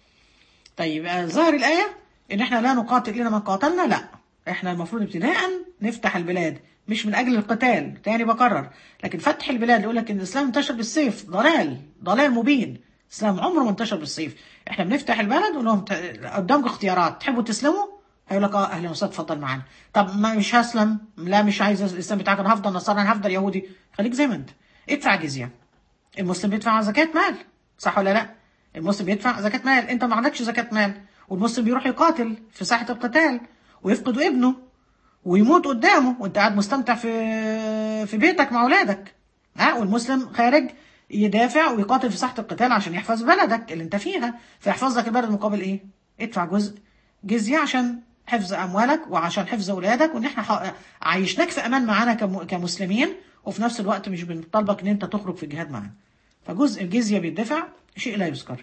طيب آه، ظاهر الآية إن إحنا لا نقاتل إلا من قاتلنا لا إحنا المفروض ابتداء نفتح البلاد مش من أجل القتال تاني بكرر لكن فتح البلاد يقول لك إن الإسلام انتشر بالسيف ضلال ضلال مبين الإسلام عمره ما انتشر بالسيف إحنا بنفتح البلد ونقول لهم ت- قدامكم اختيارات تحبوا تسلموا هيقول لك اه اهلا وسهلا اتفضل معانا طب ما مش هسلم لا مش عايز الاسلام بتاعك انا هفضل نصارى انا هفضل يهودي خليك زي ما انت ادفع جزيه المسلم بيدفع زكاة مال صح ولا لا المسلم بيدفع زكاة مال انت ما عندكش زكاة مال والمسلم بيروح يقاتل في ساحة القتال ويفقد ابنه ويموت قدامه وانت قاعد مستمتع في في بيتك مع اولادك ها والمسلم خارج يدافع ويقاتل في ساحة القتال عشان يحفظ بلدك اللي انت فيها فيحفظ لك البلد مقابل ايه ادفع جزء جزية عشان حفظ اموالك وعشان حفظ اولادك وان احنا ح- عايشناك في امان معانا كم- كمسلمين وفي نفس الوقت مش بنطالبك ان انت تخرج في الجهاد معانا فجزء الجزية بيدفع شيء لا يذكر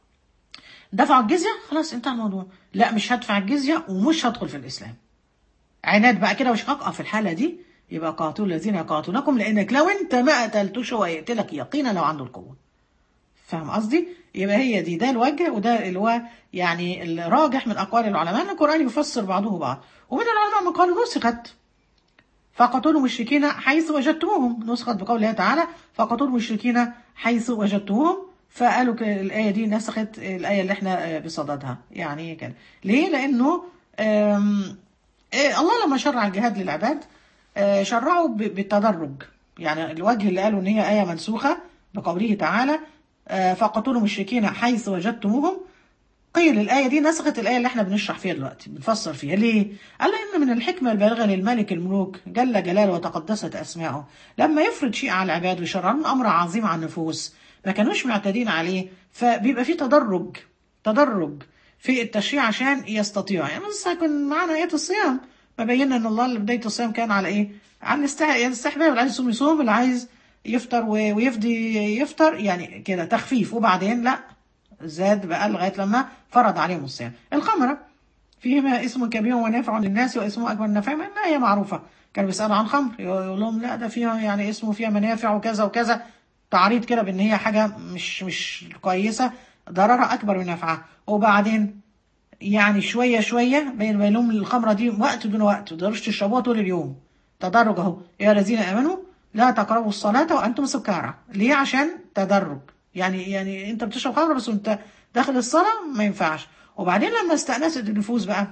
دفع الجزية خلاص انتهى الموضوع لا مش هدفع الجزية ومش هدخل في الإسلام عناد بقى كده وشقاق اه في الحالة دي يبقى قاتلوا الذين يقاتلونكم لأنك لو انت ما قتلتوش هو يقتلك يقينا لو عنده القوة فاهم قصدي؟ يبقى هي دي ده الوجه وده اللي هو يعني الراجح من أقوال العلماء أن القرآن يفسر بعضه بعض ومن العلماء من قالوا نسخت فقتلوا المشركين حيث وجدتموهم نسخت بقوله تعالى فقتلوا المشركين حيث وجدتموهم فقالوا ك- الآية دي نسخت الآية اللي احنا آه، بصددها يعني كان ليه لأنه آم، آه، الله لما شرع الجهاد للعباد آه، شرعه ب- بالتدرج يعني الوجه اللي قالوا ان هي آية منسوخة بقوله تعالى آه، فقتلوا المشركين حيث وجدتموهم قيل الآية دي نسخت الآية اللي احنا بنشرح فيها دلوقتي بنفسر فيها ليه؟ قال إن من الحكمة البالغة للملك الملوك جل جلاله وتقدست أسماؤه لما يفرض شيء على العباد ويشرع لهم أمر عظيم على النفوس ما كانوش معتادين عليه فبيبقى في تدرج تدرج في التشريع عشان يستطيعوا يعني لسه هيكون معانا آية الصيام ما بينا إن الله اللي بداية الصيام كان على إيه؟ على الاستح- الاستحباب اللي عايز يصوم يصوم اللي عايز يفطر و- ويفدي يفطر يعني كده تخفيف وبعدين لا زاد بقى لغايه لما فرض عليهم الصيام الخمره فيهما اسم كبير ونافع للناس واسمه اكبر نافع ما هي معروفه كانوا بيسالوا عن خمر يقول لهم لا ده فيها يعني اسمه فيها منافع وكذا وكذا تعريض كده بان هي حاجه مش مش كويسه ضررها اكبر من نفعها وبعدين يعني شويه شويه بين بين لهم الخمره دي وقت دون وقت ما تقدروش تشربوها طول اليوم تدرج اهو يا الذين امنوا لا تقربوا الصلاه وانتم سكارى ليه عشان تدرج يعني يعني انت بتشرب خمره بس وانت داخل الصلاه ما ينفعش وبعدين لما استأنست النفوس بقى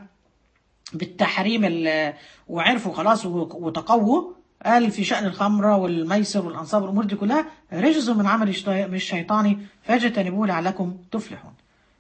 بالتحريم ال- وعرفوا خلاص و- وتقووا قال في شأن الخمرة والميسر والأنصاب والأمور دي كلها رجز من عمل الشيطان- من الشيطان فاجتنبوه لعلكم تفلحون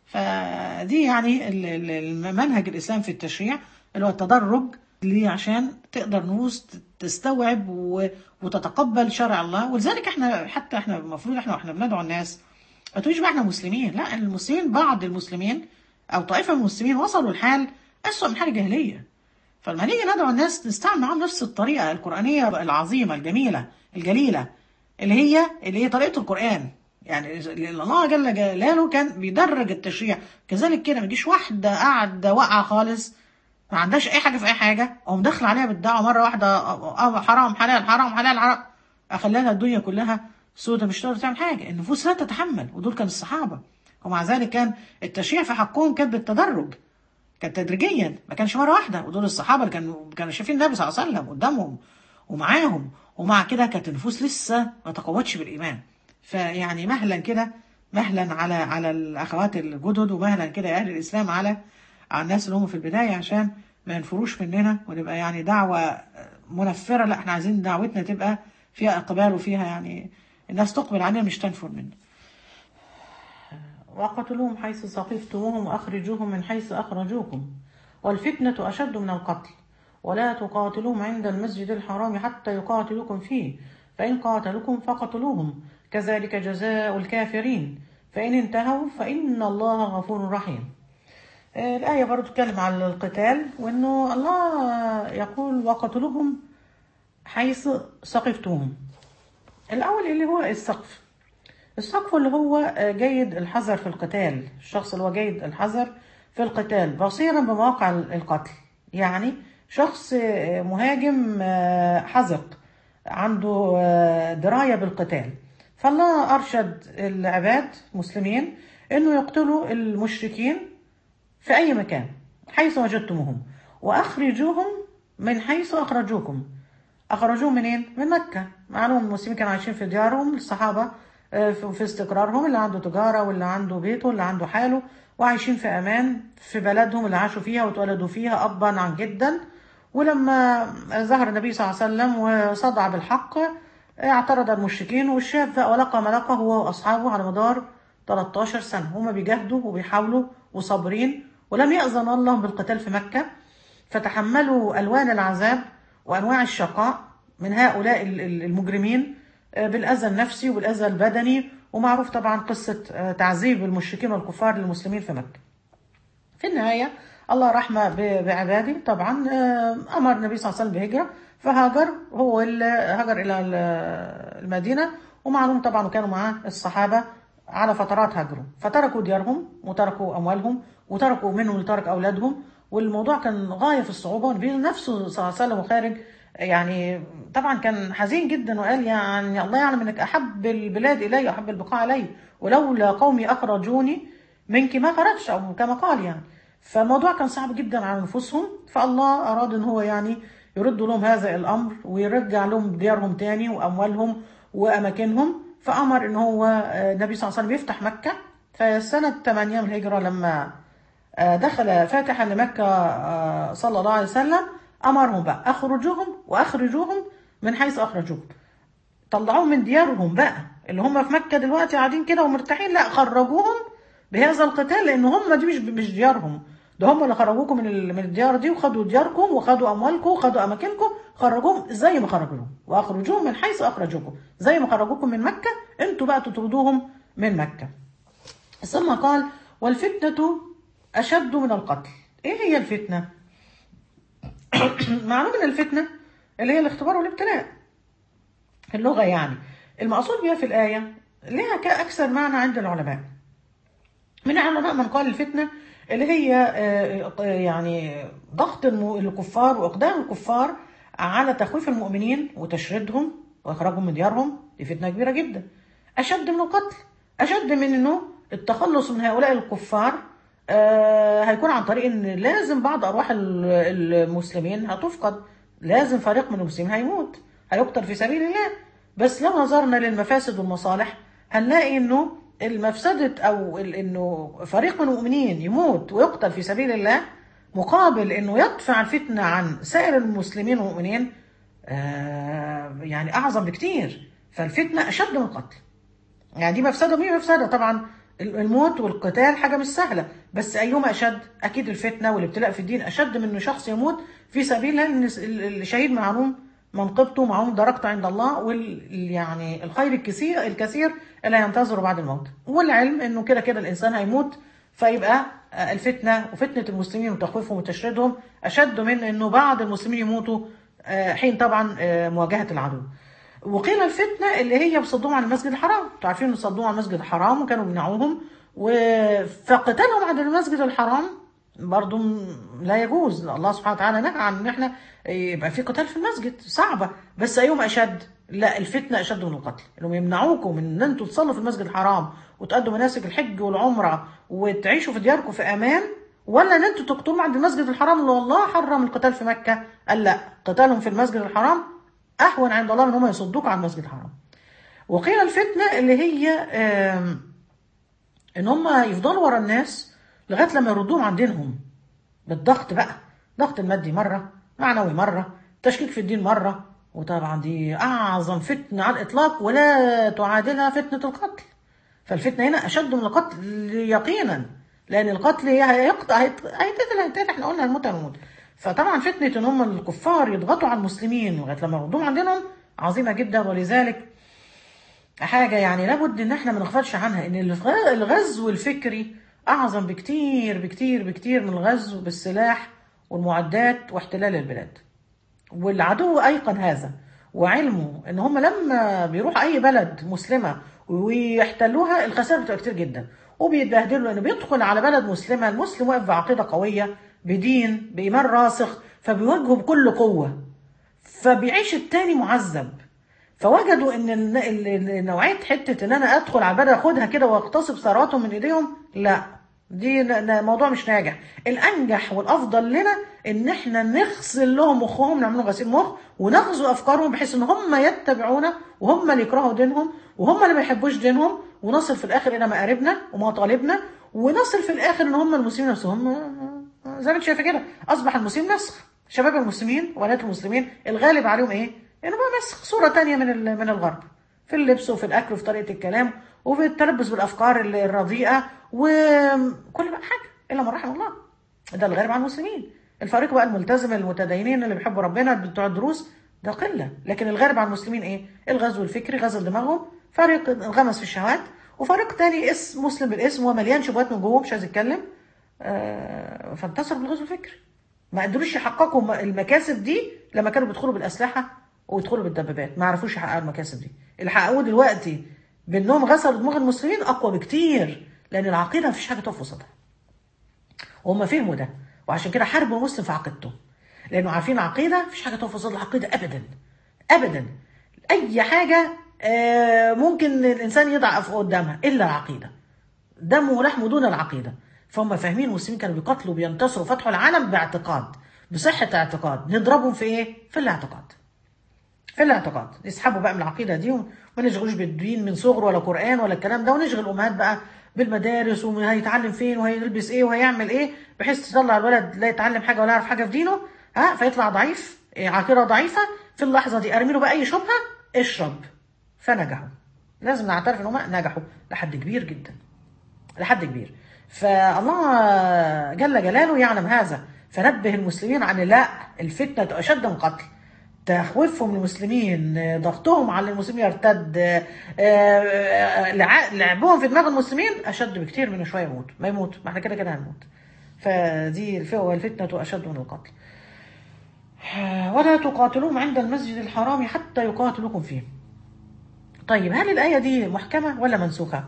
فدي يعني ال- ال- المنهج الإسلام في التشريع اللي هو التدرج ليه عشان تقدر نفوس تستوعب و- وتتقبل شرع الله ولذلك احنا حتى احنا المفروض احنا واحنا بندعو الناس ما تقوليش بقى احنا مسلمين لا المسلمين بعض المسلمين او طائفه من المسلمين وصلوا لحال اسوأ من حال الجاهليه فلما نيجي ندعو الناس نستعمل معاهم نفس الطريقه القرانيه العظيمه الجميله الجليله اللي هي اللي هي طريقه القران يعني الله جل جلاله كان بيدرج التشريع كذلك كده ما يجيش واحده قاعده واقعه خالص ما عندهاش اي حاجه في اي حاجه قوم داخل عليها بالدعوه مره واحده آه، آه، حرام حلال حرام حلال حرام اخليها الدنيا كلها سودة مش تقدر تعمل حاجه النفوس لا تتحمل ودول كانوا الصحابه ومع ذلك كان التشريع في حقهم كان بالتدرج كان تدريجيا ما كانش مره واحده ودول الصحابه اللي كانوا كانوا شايفين النبي صلى الله عليه وسلم قدامهم ومعاهم ومع كده كانت النفوس لسه ما تقوتش بالايمان فيعني مهلا كده مهلا على على الاخوات الجدد ومهلا كده يا اهل الاسلام على على الناس اللي هم في البدايه عشان ما ينفروش مننا ونبقى يعني دعوه منفره لا احنا عايزين دعوتنا تبقى فيها اقبال وفيها يعني الناس تقبل علينا مش تنفر منا وقتلوهم حيث ثقفتموهم وأخرجوهم من حيث أخرجوكم والفتنة أشد من القتل ولا تقاتلوهم عند المسجد الحرام حتى يقاتلوكم فيه فإن قاتلوكم فقتلوهم كذلك جزاء الكافرين فإن انتهوا فإن الله غفور رحيم آه، الآية برضو تتكلم عن القتال وإنه الله يقول وقتلوهم حيث ثقفتموهم الأول اللي هو السقف السقف اللي هو جيد الحذر في القتال الشخص اللي هو جيد الحذر في القتال بصيرا بمواقع القتل يعني شخص مهاجم حذق عنده دراية بالقتال فالله أرشد العباد مسلمين أنه يقتلوا المشركين في أي مكان حيث وجدتموهم وأخرجوهم من حيث أخرجوكم أخرجوهم منين؟ من مكة معلوم المسلمين كانوا عايشين في ديارهم الصحابة آه، في في استقرارهم اللي عنده تجارة واللي عنده بيته واللي عنده حاله وعايشين في أمان في بلدهم اللي عاشوا فيها واتولدوا فيها أبا عن جدا ولما ظهر النبي صلى الله عليه وسلم وصدع بالحق اعترض المشركين والشاب بقى ولقى ملقى هو وأصحابه على مدار 13 سنة هما بيجاهدوا وبيحاولوا وصابرين ولم يأذن الله بالقتال في مكة فتحملوا ألوان العذاب وأنواع الشقاء من هؤلاء ال- ال- المجرمين آه، بالأذى النفسي وبالأذى البدني ومعروف طبعا قصة آه، تعذيب المشركين والكفار للمسلمين في مكة في النهاية الله رحمة ب- بعباده طبعا آه، أمر النبي صلى الله عليه وسلم بهجرة فهاجر هو اللي هاجر إلى ال- المدينة ومعلوم طبعا وكانوا معاه الصحابة على فترات هاجروا فتركوا ديارهم وتركوا أموالهم وتركوا منهم اللي ترك أولادهم والموضوع كان غاية في الصعوبة والنبي نفسه صلى الله عليه وسلم وخارج يعني طبعا كان حزين جدا وقال يعني الله يعلم انك احب البلاد الي احب البقاع الي ولولا قومي اخرجوني منك ما خرجت او كما قال يعني فالموضوع كان صعب جدا على نفوسهم فالله اراد ان هو يعني يرد لهم هذا الامر ويرجع لهم ديارهم تاني واموالهم واماكنهم فامر ان هو آه، النبي صلى الله عليه وسلم يفتح مكه فسنه 8 من الهجره لما آه، دخل فاتحا لمكة آه، صلى الله عليه وسلم أمرهم بقى أخرجوهم وأخرجوهم من حيث أخرجوهم طلعوهم من ديارهم بقى اللي هم في مكة دلوقتي قاعدين كده ومرتاحين لا خرجوهم بهذا القتال لأن هم دي مش مش ديارهم ده هم اللي خرجوكم من ال- من الديار دي وخدوا دياركم وخدوا أموالكم وخدوا أماكنكم خرجوهم زي ما خرجوهم وأخرجوهم من حيث أخرجوكم زي ما خرجوكم من مكة أنتوا بقى تطردوهم من مكة ثم قال والفتنة أشد من القتل إيه هي الفتنة؟ معلوم ان الفتنة اللي هي الاختبار والابتلاء في اللغة يعني المقصود بها في الآية لها كأكثر معنى عند العلماء من العلماء من قال الفتنة اللي هي آه، آه، يعني ضغط الم- الكفار وإقدام الكفار على تخويف المؤمنين وتشريدهم وإخراجهم من ديارهم دي فتنة كبيرة جدا أشد من القتل أشد من إنه التخلص من هؤلاء الكفار آه، هيكون عن طريق إن لازم بعض أرواح ال- المسلمين هتفقد لازم فريق من المسلمين هيموت هيقتل في سبيل الله بس لو نظرنا للمفاسد والمصالح هنلاقي انه المفسدة او ال- انه فريق من المؤمنين يموت ويقتل في سبيل الله مقابل انه يدفع الفتنة عن سائر المسلمين والمؤمنين آه يعني اعظم بكتير فالفتنة اشد من القتل يعني دي مفسده ودي مفسده طبعا الموت والقتال حاجه مش سهله بس ايهما اشد اكيد الفتنه والابتلاء في الدين اشد من ان شخص يموت في سبيل الله ان الشهيد معلوم منقبته معلوم درجته عند الله وال يعني الخير الكثير الكثير اللي ينتظره بعد الموت والعلم انه كده كده الانسان هيموت فيبقى آه، الفتنه وفتنه المسلمين وتخويفهم وتشريدهم اشد من انه بعض المسلمين يموتوا آه، حين طبعا آه، مواجهه العدو وقيل الفتنة اللي هي بصدوهم عن المسجد الحرام انتوا عارفين ان صدوهم عن المسجد الحرام وكانوا بيمنعوهم و... فقتالهم عن المسجد الحرام برضو م- لا يجوز الله سبحانه وتعالى نهى عن ان احنا يبقى في قتال في المسجد صعبه بس ايهما اشد؟ لا الفتنه اشد من القتل انهم يمنعوكم من ان انتوا تصلوا في المسجد الحرام وتأدوا مناسك الحج والعمره وتعيشوا في دياركم في امان ولا ان انتوا تقتلوا عند المسجد الحرام اللي الله حرم القتال في مكه قال لا قتالهم في المسجد الحرام اهون عند الله من هم يصدوك عن المسجد الحرام وقيل الفتنه اللي هي آم، ان هم يفضلوا ورا الناس لغايه لما يردوهم عن دينهم بالضغط بقى ضغط المادي مره معنوي مره تشكيك في الدين مره وطبعا دي اعظم فتنه على الاطلاق ولا تعادلها فتنه القتل فالفتنه هنا اشد من القتل يقينا لان القتل هي هيقطع هيت- هيتقتل هيتقتل احنا قلنا هنموت هنموت فطبعا فتنه ان هم الكفار يضغطوا على المسلمين لغايه لما يردوهم عن دينهم عظيمه جدا ولذلك حاجة يعني لابد ان احنا ما نغفلش عنها ان الغ- الغزو الفكري اعظم بكتير بكتير بكتير من الغزو بالسلاح والمعدات واحتلال البلاد والعدو ايقن هذا وعلمه ان هم لما بيروحوا اي بلد مسلمه ويحتلوها الخسائر بتبقى كتير جدا وبيتبهدلوا لانه بيدخل على بلد مسلمه المسلم واقف بعقيده قويه بدين بايمان راسخ فبيواجهه بكل قوه فبيعيش التاني معذب فوجدوا ان ال- ال- ال- نوعيه حته ان انا ادخل على البلد اخدها كده واغتصب ثرواتهم من ايديهم لا دي ن- ن- موضوع مش ناجح الانجح والافضل لنا ان احنا نغسل لهم مخهم نعمل لهم غسيل مخ ونغزو افكارهم بحيث ان هم يتبعونا وهم اللي يكرهوا دينهم وهم اللي ما يحبوش دينهم ونصل في الاخر الى مآربنا ومطالبنا ونصل في الاخر ان هم المسلمين نفسهم آه، زي ما انت شايفه كده اصبح المسلم نسخ شباب المسلمين وبنات المسلمين الغالب عليهم ايه؟ انه بقى مسخ صوره تانية من ال- من الغرب في اللبس وفي الاكل وفي طريقه الكلام وفي التلبس بالافكار ال- الرديئه وكل بقى حاجه الا من رحم الله ده الغالب على المسلمين الفريق بقى الملتزم المتدينين اللي بيحبوا ربنا بتوع الدروس ده قله لكن الغالب على المسلمين ايه؟ الغزو الفكري غزل دماغهم فريق انغمس في الشهوات وفريق تاني اسم مسلم بالاسم ومليان شبهات من جوه مش عايز يتكلم آه، فانتصر بالغزو الفكري ما قدروش يحققوا م- المكاسب دي لما كانوا بيدخلوا بالاسلحه ويدخلوا بالدبابات ما عرفوش يحققوا المكاسب دي اللي حققوه دلوقتي بانهم غسلوا دماغ المسلمين اقوى بكتير لان العقيده مفيش حاجه تقف قصادها وهم فهموا ده وعشان كده حاربوا المسلم في عقيدته لانه عارفين عقيده مفيش حاجه تقف قصاد العقيده ابدا ابدا اي حاجه آه، ممكن الانسان يضعف قدامها الا العقيده دمه ولحمه دون العقيده فهم فاهمين المسلمين كانوا بيقاتلوا بينتصروا فتحوا العالم باعتقاد بصحه اعتقاد نضربهم في ايه؟ في الاعتقاد في الاعتقاد يسحبوا بقى من العقيده دي وما نشغلوش بالدين من صغر ولا قران ولا الكلام ده ونشغل الامهات بقى بالمدارس وهيتعلم فين وهيلبس ايه وهيعمل ايه بحيث تطلع الولد لا يتعلم حاجه ولا يعرف حاجه في دينه ها فيطلع ضعيف إيه، عقيده ضعيفه في اللحظه دي ارمي له بقى اي شبهه اشرب فنجحوا لازم نعترف ان هم نجحوا لحد كبير جدا لحد كبير فالله جل جلاله يعلم هذا فنبه المسلمين عن لا الفتنة أشد من قتل تخويفهم المسلمين ضغطهم على المسلمين يرتد آه، آه، لع- لعبهم في دماغ المسلمين أشد بكتير من شوية يموت ما يموت ما احنا كده كده هنموت فدي الف- والفتنة أشد من القتل ولا تقاتلوهم عند المسجد الحرام حتى يقاتلوكم فيه طيب هل الآية دي محكمة ولا منسوخة؟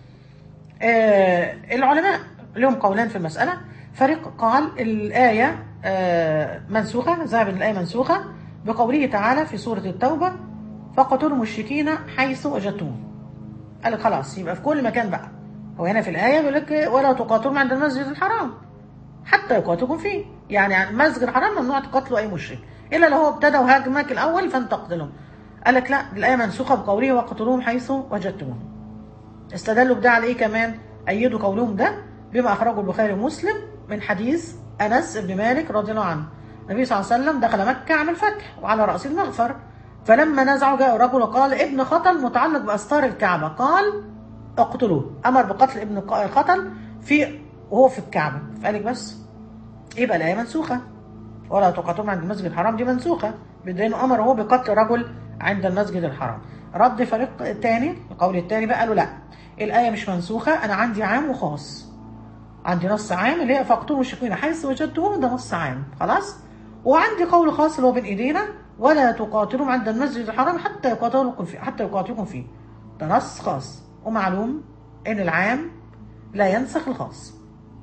آه العلماء لهم قولان في المسألة فريق قال الآية آه منسوخة ذهب إن الآية منسوخة بقوله تعالى في سورة التوبة فقتلوا المشركين حيث وجدتموهم قال لك خلاص يبقى في كل مكان بقى هو هنا في الآية بيقول لك ولا تقاتلوا عند المسجد الحرام حتى يقاتلكم فيه يعني المسجد الحرام ممنوع تقاتلوا أي مشرك إلا لو هو ابتدى وهاجمك الأول فأنت تقتلهم قال لك لا الآية منسوخة بقوله وقتلوهم حيث وجدتموهم استدلوا بده على ايه كمان ايدوا قولهم ده بما اخرجه البخاري ومسلم من حديث انس بن مالك رضي الله عنه النبي صلى الله عليه وسلم دخل مكه عام الفتح وعلى راسه المغفر فلما نزعوا جاء رجل وقال ابن خطل متعلق باستار الكعبه قال اقتلوه امر بقتل ابن ق- خطل في وهو في الكعبه فقال لك بس يبقى الايه منسوخه ولا تقاتلون عند المسجد الحرام دي منسوخه بدين امر هو بقتل رجل عند المسجد الحرام رد فريق الثاني القول الثاني بقى قالوا لا الايه مش منسوخه انا عندي عام وخاص عندي نص عام اللي هي فاقتلوا المشركين حيث وجدتموهم ده نص عام خلاص وعندي قول خاص اللي هو بين ايدينا ولا تقاتلوا عند المسجد الحرام حتى يقاتلوكم فيه حتى يقاتلوكم فيه ده نص خاص ومعلوم ان العام لا ينسخ الخاص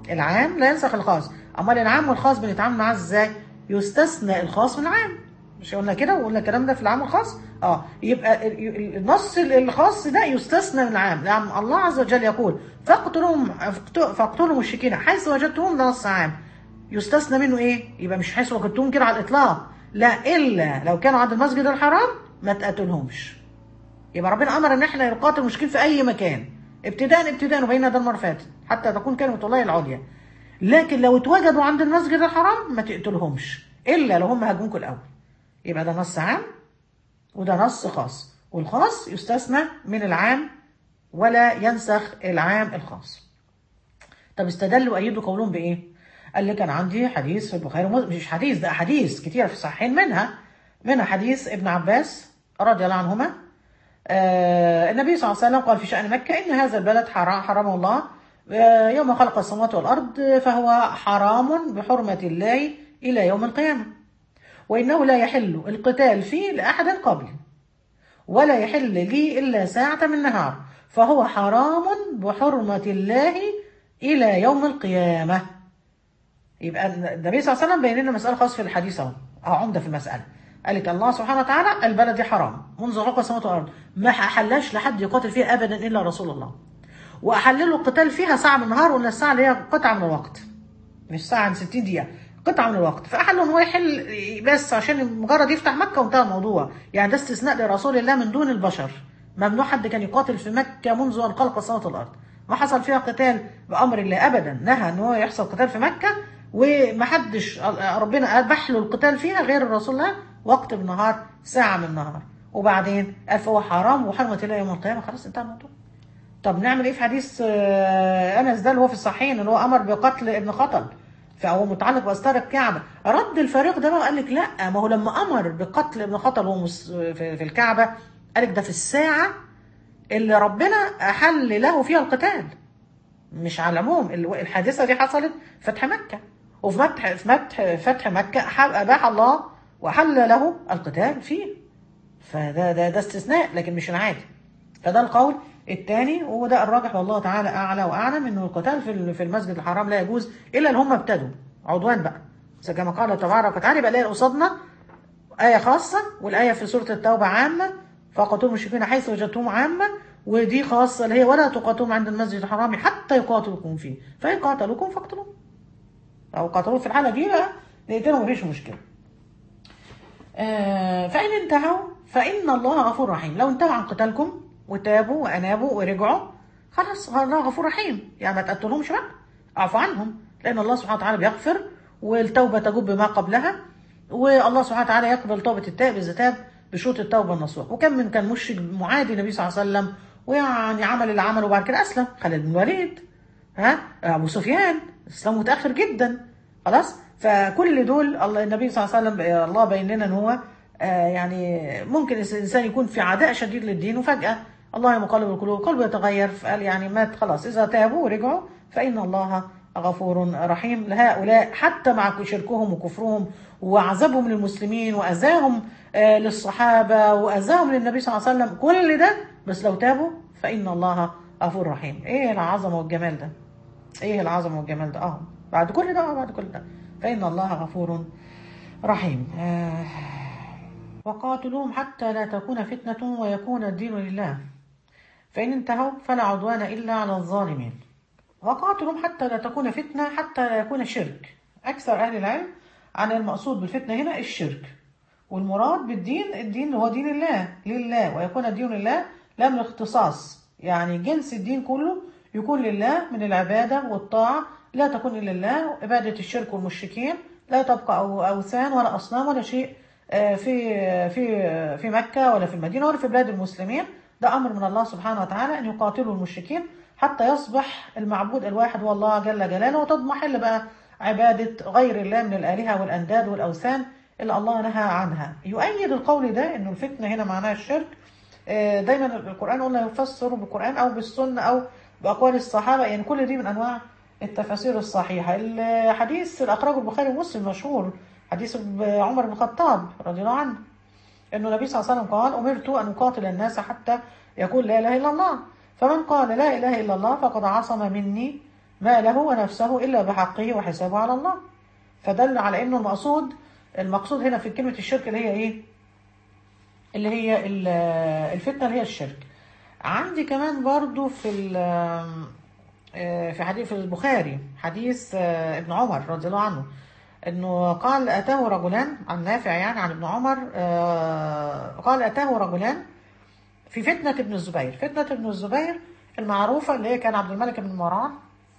العام لا ينسخ الخاص امال العام والخاص بنتعامل معاه ازاي يستثنى الخاص من العام مش قلنا كده وقلنا الكلام ده في العام والخاص اه يبقى ال- ال- النص الخاص ده يستثنى من العام لأن الله عز وجل يقول فاقتلوهم فاقتلوا المشركين حيث وجدتهم ده نص عام يستثنى منه ايه يبقى مش حيث وجدتهم كده على الاطلاق لا الا لو كانوا عند المسجد الحرام ما تقتلهمش يبقى ربنا امر ان احنا نقاتل المشركين في اي مكان ابتداء ابتداء وبينا ده المره اللي فاتت حتى تكون كلمه الله العليا لكن لو اتوجدوا عند المسجد الحرام ما تقتلهمش الا لو هم هاجموكوا الاول يبقى ده نص عام وده نص خاص والخاص يستثنى من العام ولا ينسخ العام الخاص طب استدلوا أيدوا قولهم بإيه؟ قال لي كان عندي حديث في البخاري ومسلم مش حديث ده أحاديث كتيرة في الصحيحين منها منها حديث ابن عباس رضي الله عنهما آه النبي صلى الله عليه وسلم قال في شأن مكة إن هذا البلد حرام حرمه الله آه يوم خلق السماوات والأرض فهو حرام بحرمة الله إلى يوم القيامة وإنه لا يحل القتال فيه لأحد قبل ولا يحل لي إلا ساعة من نهار فهو حرام بحرمة الله إلى يوم القيامة يبقى النبي صلى الله عليه وسلم بين لنا مسألة خاصة في الحديث أهو أو عمدة في المسألة قال لك الله سبحانه وتعالى البلد دي حرام منذ خلق السماوات والأرض ما أحلش لحد يقاتل فيها أبدا إلا رسول الله وأحلله القتال فيها ساعة من النهار ولا الساعة اللي هي قطعة من الوقت مش ساعة عن 60 دقيقة قطعة من الوقت فأحلوا إن هو يحل بس عشان مجرد يفتح مكة وانتهى الموضوع يعني ده استثناء لرسول الله من دون البشر ممنوع حد كان يقاتل في مكة منذ أن خلق السماوات والأرض ما حصل فيها قتال بأمر الله أبدا نهى إن هو يحصل قتال في مكة ومحدش ربنا أباح له القتال فيها غير الرسول الله وقت بالنهار ساعة من النهار وبعدين قال فهو حرام وحرمة الله يوم القيامة خلاص انتهى الموضوع طب نعمل ايه في حديث آه، انس ده اللي هو في الصحيحين اللي هو امر بقتل ابن خطل فهو متعلق باستار الكعبه رد الفريق ده بقى قال لك لا ما هو لما امر بقتل ابن خطل وهو مس- في في الكعبه قال لك ده في الساعه اللي ربنا احل له فيها القتال مش على العموم ال- الحادثه دي حصلت فتح مكه وفي فتح في فتح فتح مكه أح- اباح الله واحل له القتال فيه فده ده ده استثناء لكن مش العادي فده القول الثاني وده الراجح والله تعالى اعلى واعلم انه القتال في ال- في المسجد الحرام لا يجوز الا ان هم ابتدوا عدوان بقى زي كما قال تبارك وتعالى يبقى الاقي قصادنا آية خاصة والآية في سورة التوبة عامة فقاتلوا المشركين حيث وجدتهم عامة ودي خاصة اللي هي ولا تقاتلوهم عند المسجد الحرام حتى يقاتلوكم فيه فإن قاتلوكم فاقتلوهم أو قاتلوه في الحالة دي بقى نقتلهم مفيش مشكلة آه، فإن انتهوا فإن الله غفور رحيم لو انتهوا عن قتالكم وتابوا وأنابوا ورجعوا خلاص الله غفور رحيم يعني ما تقتلهمش بقى اعفوا عنهم لأن الله سبحانه وتعالى بيغفر والتوبة تجب ما قبلها والله سبحانه وتعالى يقبل توبة التائب إذا تاب بشروط التوبة النصوح وكم من كان مشرك معادي النبي صلى الله عليه وسلم ويعني عمل اللي عمله وبعد كده أسلم خالد بن الوليد ها أبو سفيان إسلام متأخر جدا خلاص فكل دول الله النبي صلى الله عليه وسلم الله بين لنا ان هو آه، يعني ممكن الانسان يكون في عداء شديد للدين وفجاه الله مقلب القلوب قلبه يتغير فقال يعني مات خلاص اذا تابوا ورجعوا فان الله غفور رحيم لهؤلاء حتى مع شركهم وكفرهم وعذابهم للمسلمين واذاهم آه، للصحابه واذاهم للنبي صلى الله عليه وسلم كل ده بس لو تابوا فان الله غفور رحيم ايه العظمه والجمال ده ايه العظمه والجمال ده اه بعد كل ده آه، بعد كل ده فان الله غفور رحيم آه وقاتلوهم حتى لا تكون فتنة ويكون الدين لله فإن انتهوا فلا عدوان إلا على الظالمين وقاتلهم حتى لا تكون فتنة حتى لا يكون شرك أكثر أهل العلم عن المقصود بالفتنة هنا الشرك والمراد بالدين الدين هو دين الله لله ويكون الدين لله لا من الاختصاص يعني جنس الدين كله يكون لله من العبادة والطاعة لا تكون إلا لله عبادة الشرك والمشركين لا تبقى أو أوثان ولا أصنام ولا شيء آه، في في في مكة ولا في المدينة ولا في بلاد المسلمين ده أمر من الله سبحانه وتعالى أن يقاتلوا المشركين حتى يصبح المعبود الواحد هو الله جل جلاله وتضمحل بقى عبادة غير الله من الآلهة والأنداد والأوثان اللي الله نهى عنها يؤيد القول ده أنه الفتنة هنا معناها الشرك آه، دايما القرآن قلنا يفسر بالقرآن أو بالسنة أو بأقوال الصحابة يعني كل دي من أنواع التفاسير الصحيحة الحديث اللي أخرجه البخاري ومسلم مشهور حديث عمر بن الخطاب رضي الله عنه انه النبي صلى الله عليه وسلم قال امرت ان اقاتل الناس حتى يقول لا اله الا الله فمن قال لا اله الا الله فقد عصم مني ماله ونفسه إلا بحقه وحسابه على الله فدل على أنه المقصود المقصود هنا في كلمة الشرك اللي هي إيه اللي هي ال- الفتنة اللي هي الشرك عندي كمان برضو في ال- آه، في حديث في البخاري حديث آه، ابن عمر رضي الله عنه انه قال اتاه رجلان عن نافع يعني عن ابن عمر آه، قال اتاه رجلان في فتنة ابن الزبير فتنة ابن الزبير المعروفة اللي هي كان عبد الملك بن مروان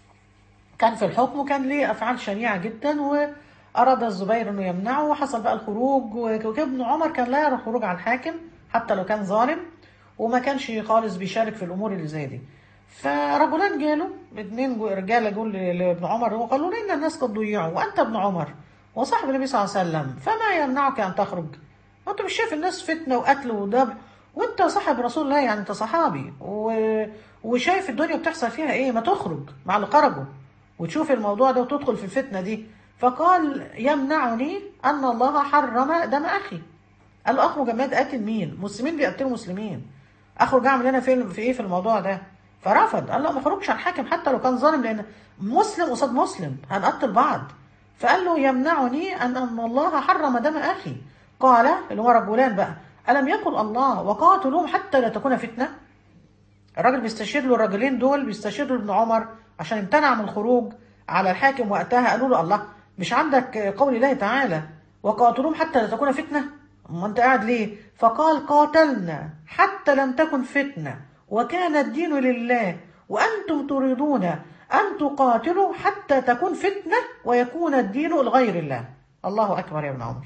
كان في الحكم وكان ليه أفعال شنيعة جدا وأراد الزبير أنه يمنعه وحصل بقى الخروج وكان ابن عمر كان لا يرى الخروج على الحاكم حتى لو كان ظالم وما كانش خالص بيشارك في الأمور اللي زي دي فرجلان جاله اتنين جو- رجاله جول لابن عمر وقالوا له ان الناس قد ضيعوا وانت ابن عمر وصاحب النبي صلى الله عليه وسلم فما يمنعك ان تخرج وانت مش شايف الناس فتنه وقتل وذبح وانت صاحب رسول الله يعني انت صحابي و... وشايف الدنيا بتحصل فيها ايه ما تخرج مع اللي خرجوا وتشوف الموضوع ده وتدخل في الفتنه دي فقال يمنعني ان الله حرم دم اخي قال له اخرج اما اقتل مين مسلمين بيقتلوا مسلمين اخرج اعمل انا في في ايه في الموضوع ده فرفض قال له ما اخرجش على الحاكم حتى لو كان ظالم لان مسلم قصاد مسلم هنقتل بعض فقال له يمنعني ان ان الله حرم دم اخي قال اللي هو رجلان بقى الم يقل الله وقاتلوهم حتى لا تكون فتنه الراجل بيستشير له الراجلين دول بيستشيروا ابن عمر عشان امتنع من الخروج على الحاكم وقتها قالوا له الله مش عندك قول الله تعالى وقاتلوهم حتى لا تكون فتنه ما انت قاعد ليه فقال قاتلنا حتى لم تكن فتنه وكان الدين لله وانتم تريدون ان تقاتلوا حتى تكون فتنه ويكون الدين لغير الله الله اكبر يا ابن عمر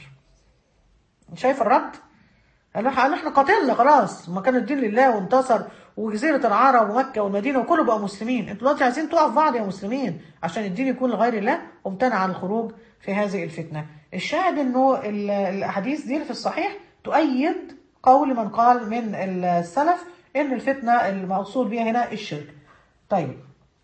شايف الرد قال له قال احنا قاتلنا خلاص ما كان الدين لله وانتصر وجزيرة العرب ومكة والمدينة وكله بقى مسلمين انتوا دلوقتي عايزين تقعوا في بعض يا مسلمين عشان الدين يكون لغير الله وامتنع عن الخروج في هذه الفتنة الشاهد انه ال- الاحاديث دي في الصحيح تؤيد قول من قال من السلف ان الفتنة المقصود بها هنا الشرك طيب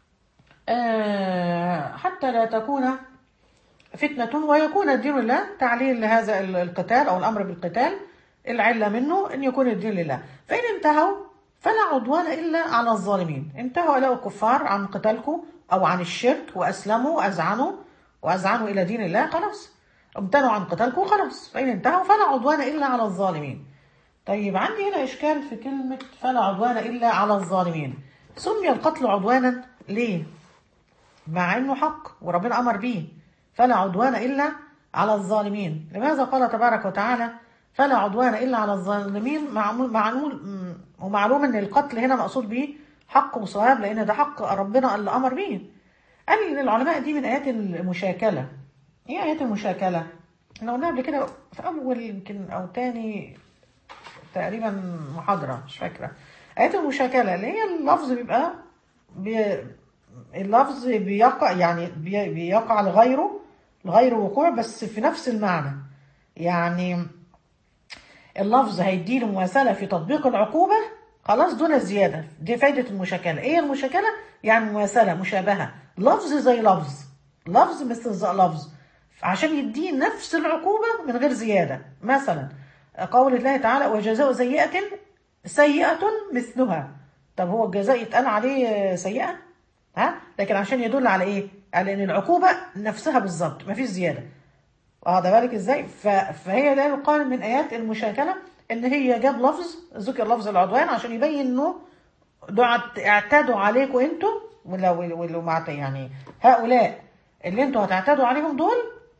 آه حتى لا تكون فتنة ويكون الدين لله تعليل لهذا ال- القتال أو الأمر بالقتال العلة منه أن يكون الدين لله فإن انتهوا فلا عدوان إلا على الظالمين انتهوا إلى الكفار عن قتالكم أو عن الشرك وأسلموا وأذعنوا وأذعنوا إلى دين الله خلاص امتنعوا عن قتالكم خلاص فإن انتهوا فلا عدوان إلا على الظالمين طيب عندي هنا إشكال في كلمة فلا عدوان إلا على الظالمين سمي القتل عدوانا ليه؟ مع انه حق وربنا امر به فلا عدوان الا على الظالمين لماذا قال تبارك وتعالى فلا عدوان الا على الظالمين معمول معلوم م- ومعلوم ان القتل هنا مقصود به حق وصواب لان ده حق ربنا اللي امر به قال ان العلماء دي من ايات المشاكله ايه ايات المشاكله احنا قلنا قبل كده في اول يمكن او تاني تقريبا محاضره مش فاكره ايات المشاكله اللي هي اللفظ بيبقى بي اللفظ بيقع يعني بي- بيقع لغيره لغير وقوع بس في نفس المعنى يعني اللفظ هيديله مماثلة في تطبيق العقوبة خلاص دون زيادة دي فايدة المشاكلة ايه المشاكلة يعني مماثلة مشابهة لفظ زي لفظ لفظ مثل ز- لفظ عشان يديه نفس العقوبة من غير زيادة مثلا قول الله تعالى وجزاء سيئة سيئة مثلها طب هو الجزاء يتقال عليه سيئة ها لكن عشان يدل على ايه على ان العقوبة نفسها بالظبط مفيش زيادة واخد بالك ازاي ف... فهي ده يقال من ايات المشاكله ان هي جاب لفظ ذكر لفظ العدوان عشان يبين انه دعت اعتادوا عليكم انتم ولو ولو مع يعني هؤلاء اللي انتوا هتعتادوا عليهم دول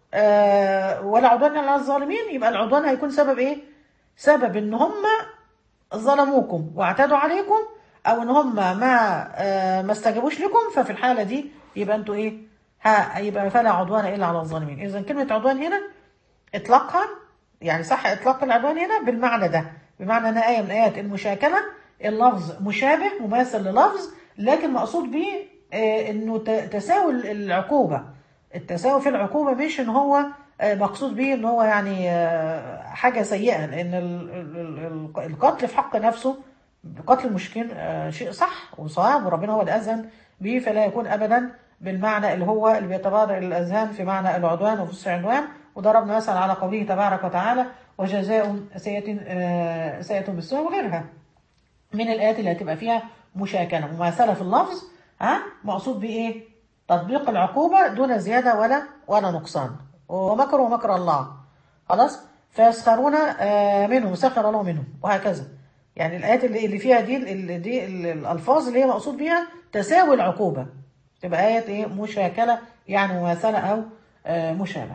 آه ولا عدوان على الظالمين يبقى العدوان هيكون سبب ايه؟ سبب ان هم ظلموكم واعتادوا عليكم او ان هم ما آه ما استجابوش لكم ففي الحاله دي يبقى انتوا ايه؟ ها يبقى فلا عدوان الا على الظالمين اذا كلمه عدوان هنا اطلاقها يعني صح اطلاق العدوان هنا بالمعنى ده بمعنى انها ايه من ايات المشاكله اللفظ مشابه مماثل للفظ لكن مقصود به آه، انه ت- تساوي العقوبه التساوي في العقوبه مش ان هو آه، مقصود به ان هو يعني آه، حاجه سيئه لان ال- ال- ال- القتل في حق نفسه قتل المشركين آه، شيء صح وصواب وربنا هو اللي اذن به فلا يكون ابدا بالمعنى اللي هو اللي بيتبادر الى الاذهان في معنى العدوان وفي العدوان وضربنا مثلا على قوله تبارك وتعالى وجزاء سيئة آه، سيئة بالسوء وغيرها من الآيات اللي هتبقى فيها مشاكلة مماثلة في اللفظ ها مقصود بإيه؟ تطبيق العقوبة دون زيادة ولا ولا نقصان ومكروا ومكر الله خلاص فيسخرون آه، منهم سخر الله منهم وهكذا يعني الآيات اللي اللي فيها دي اللي دي الألفاظ اللي هي مقصود بيها تساوي العقوبة تبقى آية إيه مشاكلة يعني مماثلة أو آه، مشابهة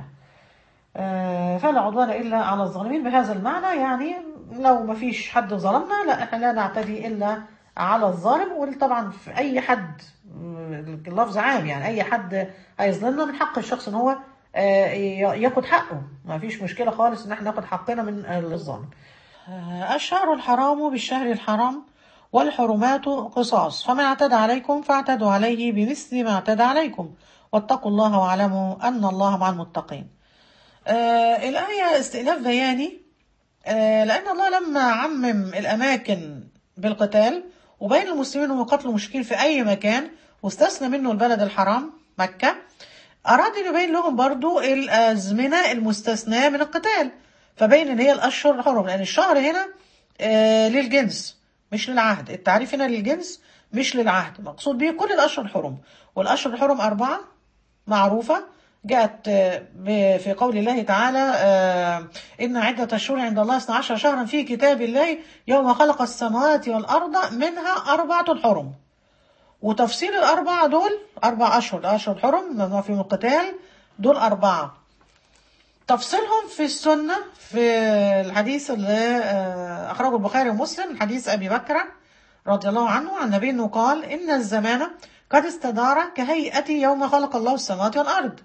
آه، فلا عدوان إلا على الظالمين بهذا المعنى يعني لو ما فيش حد ظلمنا لا احنا لا نعتدي إلا على الظالم وطبعا في أي حد م- اللفظ عام يعني أي حد هيظلمنا من حق الشخص إن هو آه، ي- ياخد حقه ما فيش مشكلة خالص إن احنا ناخد حقنا من الظالم آه، الشهر الحرام بالشهر الحرام والحرمات قصاص فمن اعتدى عليكم فاعتدوا عليه بمثل ما اعتدى عليكم واتقوا الله واعلموا أن الله مع المتقين آه الآية استئناف بياني آه لأن الله لما عمم الأماكن بالقتال وبين المسلمين أنهم يقاتلوا مشركين في أي مكان واستثنى منه البلد الحرام مكة أراد أن يبين لهم برضو الأزمنة المستثناة من القتال فبين أن هي الأشهر الحرم لأن الشهر هنا آه للجنس مش للعهد التعريف هنا للجنس مش للعهد مقصود به كل الأشهر الحرم والأشهر الحرم أربعة معروفة جاءت آه، ب- في قول الله تعالى آه، إن عدة الشهور عند الله 12 شهرا في كتاب الله يوم خلق السماوات والأرض منها أربعة حرم وتفصيل الأربعة دول أربع أشهر الأشهر الحرم ممنوع فيهم القتال دول أربعة تفصيلهم في السنة في الحديث اللي آه، أخرجه البخاري ومسلم من حديث أبي بكر رضي الله عنه عن النبي أنه قال إن الزمان قد استدار كهيئة يوم خلق الله السماوات والأرض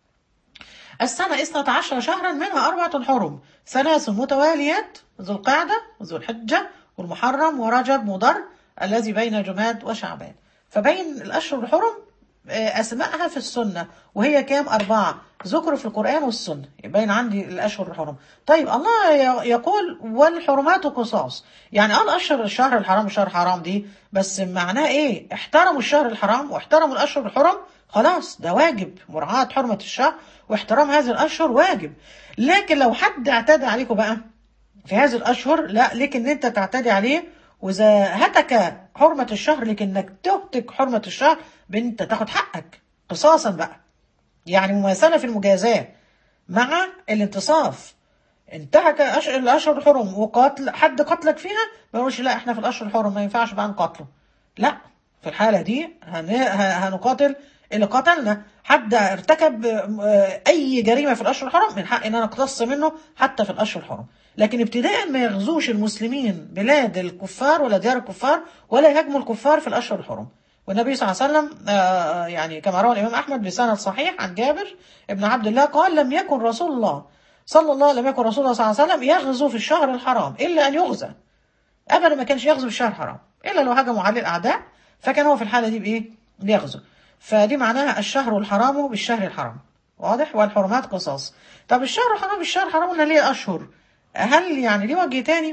السنة اثنة عشر شهرا منها أربعة حرم ثلاث متواليات ذو القعدة وذو الحجة والمحرم ورجب مضر الذي بين جماد وشعبان فبين الأشهر الحرم آه، أسمائها في السنة وهي كام أربعة ذكروا في القرآن والسنة يبين عندي الأشهر الحرم طيب الله ي- يقول والحرمات قصاص يعني قال أشهر الشهر الحرام الشهر الحرام دي بس معناه إيه احترموا الشهر الحرام واحترموا الأشهر الحرم خلاص ده واجب مراعاة حرمة الشهر واحترام هذه الأشهر واجب لكن لو حد اعتدى عليكم بقى في هذه الأشهر لا لك إن أنت تعتدي عليه وإذا هتك حرمة الشهر لك إنك تهتك حرمة الشهر بإن أنت تاخد حقك قصاصا بقى يعني مماثلة في المجازاة مع الانتصاف انتهك أش- الأشهر الحرم وقاتل حد قتلك فيها ما يقولش لا احنا في الأشهر الحرم ما ينفعش بقى نقاتله لا في الحالة دي هن... ه- هنقاتل اللي قتلنا حد ارتكب آه، أي جريمة في الأشهر الحرم من حق إن أنا أقتص منه حتى في الأشهر الحرم لكن ابتداء ما يغزوش المسلمين بلاد الكفار ولا ديار الكفار ولا يهاجموا الكفار في الأشهر الحرم والنبي صلى الله عليه وسلم آه، يعني كما روى الإمام أحمد بسند صحيح عن جابر ابن عبد الله قال لم يكن رسول الله صلى الله لم يكن رسول الله صلى الله عليه وسلم يغزو في الشهر الحرام إلا أن يغزى ابدا ما كانش يغزو في الشهر الحرام الا لو هجموا عليه الاعداء فكان هو في الحاله دي بايه بيغزو فدي معناها الشهر الحرام بالشهر الحرام واضح والحرمات قصاص طب الشهر الحرام بالشهر الحرام قلنا ليه اشهر هل يعني ليه وجه تاني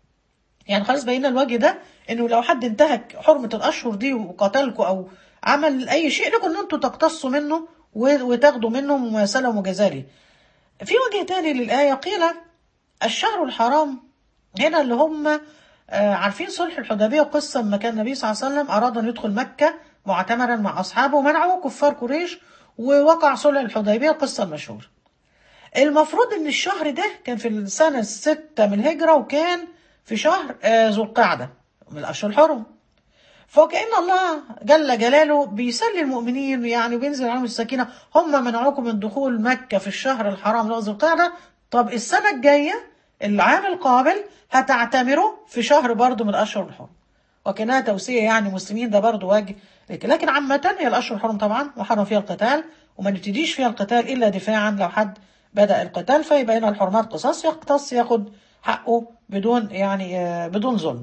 يعني خلاص بينا الوجه ده انه لو حد انتهك حرمه الاشهر دي وقتلكم او عمل اي شيء لكم ان انتوا تقتصوا منه و- وتاخدوا منه مماثله ومجازاه ليه. في وجه تاني للآية قيل الشهر الحرام هنا اللي هم آه، عارفين صلح الحديبية قصة لما كان النبي صلى الله عليه وسلم أراد أن يدخل مكة معتمرا مع أصحابه ومنعه كفار قريش ووقع صلح الحديبية القصة المشهورة المفروض ان الشهر ده كان في السنة الستة من الهجرة وكان في شهر آه، ذو القعدة من الأشهر الحرم فكأن الله جل جلاله بيسلي المؤمنين يعني بينزل عليهم السكينة هم منعوكم من دخول مكة في الشهر الحرام اللي هو ذو القعدة طب السنة الجاية العام القابل هتعتمروا في شهر برضو من الأشهر الحرم وكانها توصية يعني المسلمين ده برضو واجب لكن لكن عامة هي الأشهر الحرم طبعا محرم فيها القتال وما نبتديش فيها القتال إلا دفاعا لو حد بدأ القتال فيبقى هنا الحرمات قصاص يقتص ياخد حقه بدون يعني آه، بدون ظلم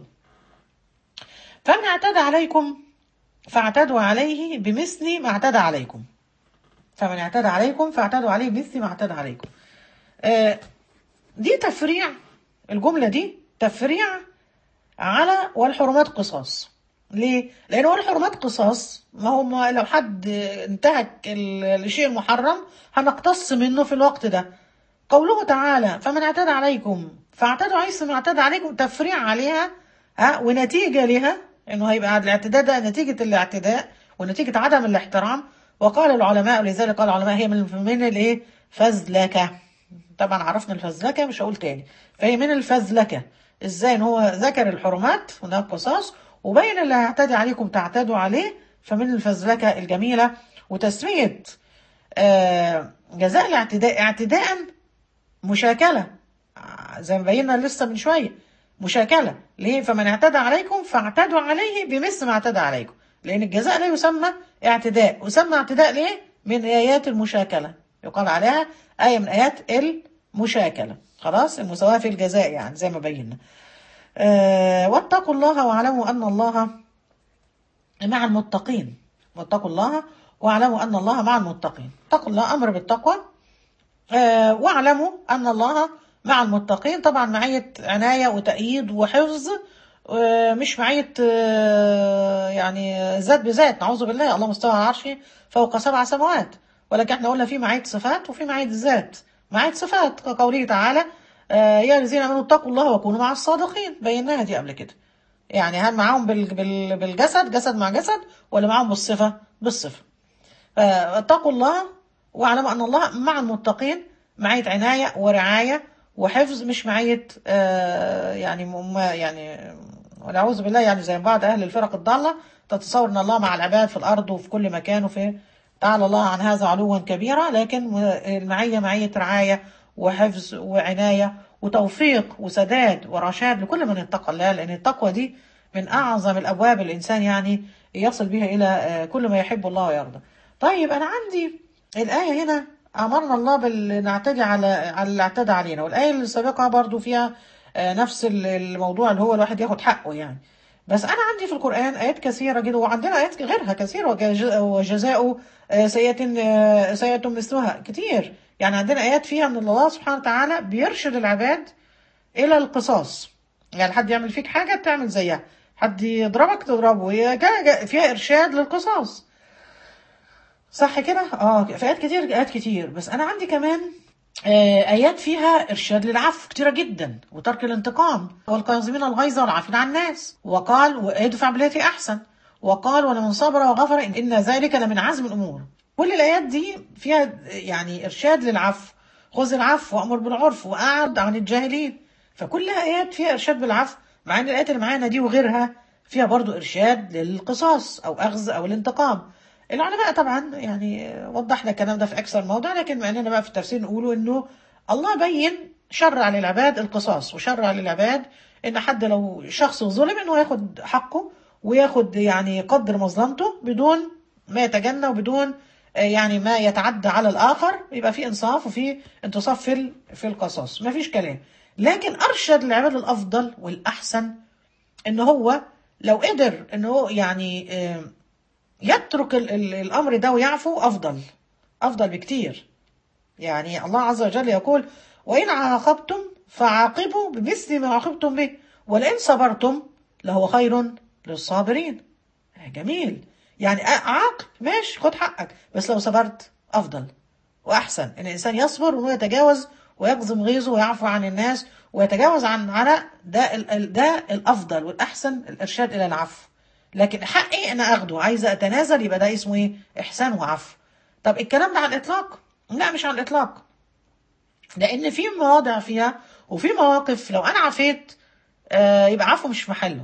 فمن اعتدى عليكم فاعتدوا عليه بمثل ما اعتدى عليكم فمن اعتدى عليكم فاعتدوا عليه بمثل ما اعتدى عليكم آه، دي تفريع الجملة دي تفريع على والحرمات قصاص ليه؟ لأن هو الحرمات قصاص ما هو ما لو حد انتهك ال- الشيء المحرم هنقتص منه في الوقت ده قوله تعالى فمن اعتدى عليكم فاعتدوا عليه ما اعتدى عليكم تفريع عليها ها ونتيجة لها انه هيبقى الاعتداء ده نتيجة الاعتداء ونتيجة عدم الاحترام وقال العلماء لذلك قال العلماء هي من من الايه فزلكه طبعا عرفنا الفزلكه مش هقول تاني فهي من الفزلكه ازاي ان هو ذكر الحرمات هناك قصاص وبين اللي هيعتدي عليكم تعتدوا عليه فمن الفزلكه الجميله وتسميه آه جزاء الاعتداء اعتداء مشاكله آه، زي ما بينا لسه من شويه مشاكله ليه فمن اعتدى عليكم فاعتدوا عليه بمثل ما اعتدى عليكم لان الجزاء لا يسمى اعتداء يسمى اعتداء ليه من ايات المشاكله يقال عليها ايه من ايات المشاكله خلاص المساواه في الجزاء يعني زي ما بينا آه واتقوا الله واعلموا ان الله مع المتقين واتقوا الله واعلموا ان الله مع المتقين اتقوا الله امر بالتقوى آه واعلموا ان الله مع المتقين طبعا معية عناية وتأييد وحفظ آه مش معية آه يعني ذات بذات نعوذ بالله الله مستوى على عرشه فوق سبع سماوات ولكن احنا قلنا في معية صفات وفي معية ذات معية صفات كقوله تعالى آه يا الذين امنوا اتقوا الله وكونوا مع الصادقين بيناها دي قبل كده يعني هل معاهم بال- بال- بالجسد جسد مع جسد ولا معاهم بالصفة بالصفة فاتقوا الله واعلموا ان الله مع المتقين معية عناية ورعاية وحفظ مش معية آه يعني م- يعني ونعوذ بالله يعني زي بعض اهل الفرق الضالة تتصور ان الله مع العباد في الارض وفي كل مكان وفي تعالى الله عن هذا علوا كبيرا لكن م- المعية معية رعاية وحفظ وعناية وتوفيق وسداد ورشاد لكل من اتقى الله لان التقوى دي من اعظم الابواب الانسان يعني يصل بها الى آه، كل ما يحب الله ويرضى. طيب انا عندي الايه هنا امرنا الله بال نعتدي على على اللي اعتدى علينا والايه اللي سابقها برضو فيها آه، نفس ال- الموضوع اللي هو الواحد ياخد حقه يعني. بس انا عندي في القران ايات كثيره جدا وعندنا ايات غيرها كثيره وجز- وجزاء آه، سيئه آه، سيئه مثلها كتير يعني عندنا ايات فيها ان الله سبحانه وتعالى بيرشد العباد الى القصاص يعني حد يعمل فيك حاجه تعمل زيها حد يضربك تضربه هي جا- جا- فيها ارشاد للقصاص صح كده اه في ايات كتير ايات كتير بس انا عندي كمان آه، ايات فيها ارشاد للعفو كتيره جدا وترك الانتقام والقاذمين الغيظ والعافين عن الناس وقال وادفع بالتي احسن وقال ولمن صبر وغفر إن- ان ذلك لمن عزم الامور كل الايات دي فيها يعني ارشاد للعفو خذ العفو وامر بالعرف واعرض عن الجاهلين فكلها ايات فيها ارشاد بالعفو مع ان الايات اللي معانا دي وغيرها فيها برضو ارشاد للقصاص او اخذ او الانتقام العلماء طبعا يعني وضحنا الكلام ده في اكثر موضع لكن مع اننا بقى في التفسير نقوله انه الله بين شرع للعباد القصاص وشرع للعباد ان حد لو شخص ظلم انه ياخد حقه وياخد يعني قدر مظلمته بدون ما يتجنى وبدون آه، يعني ما يتعدى على الاخر يبقى في انصاف وفي انتصاف في ال- في القصاص ما فيش كلام لكن ارشد العباد الافضل والاحسن ان هو لو قدر ان هو يعني آه، يترك ال- ال- الامر ده ويعفو افضل افضل بكتير يعني الله عز وجل يقول وان عاقبتم فعاقبوا بمثل ما عاقبتم به ولئن صبرتم لهو خير للصابرين جميل يعني عاقب ماشي خد حقك بس لو صبرت افضل واحسن ان الانسان يصبر وهو يتجاوز ويقضم غيظه ويعفو عن الناس ويتجاوز عن عن ده ال- ال- ده الافضل والاحسن الارشاد الى العفو لكن حقي انا اخده عايزه اتنازل يبقى ده اسمه ايه احسان وعفو طب الكلام ده على الاطلاق لا مش على الاطلاق لان في مواضع فيها وفي مواقف لو انا عفيت آه يبقى عفو مش في محله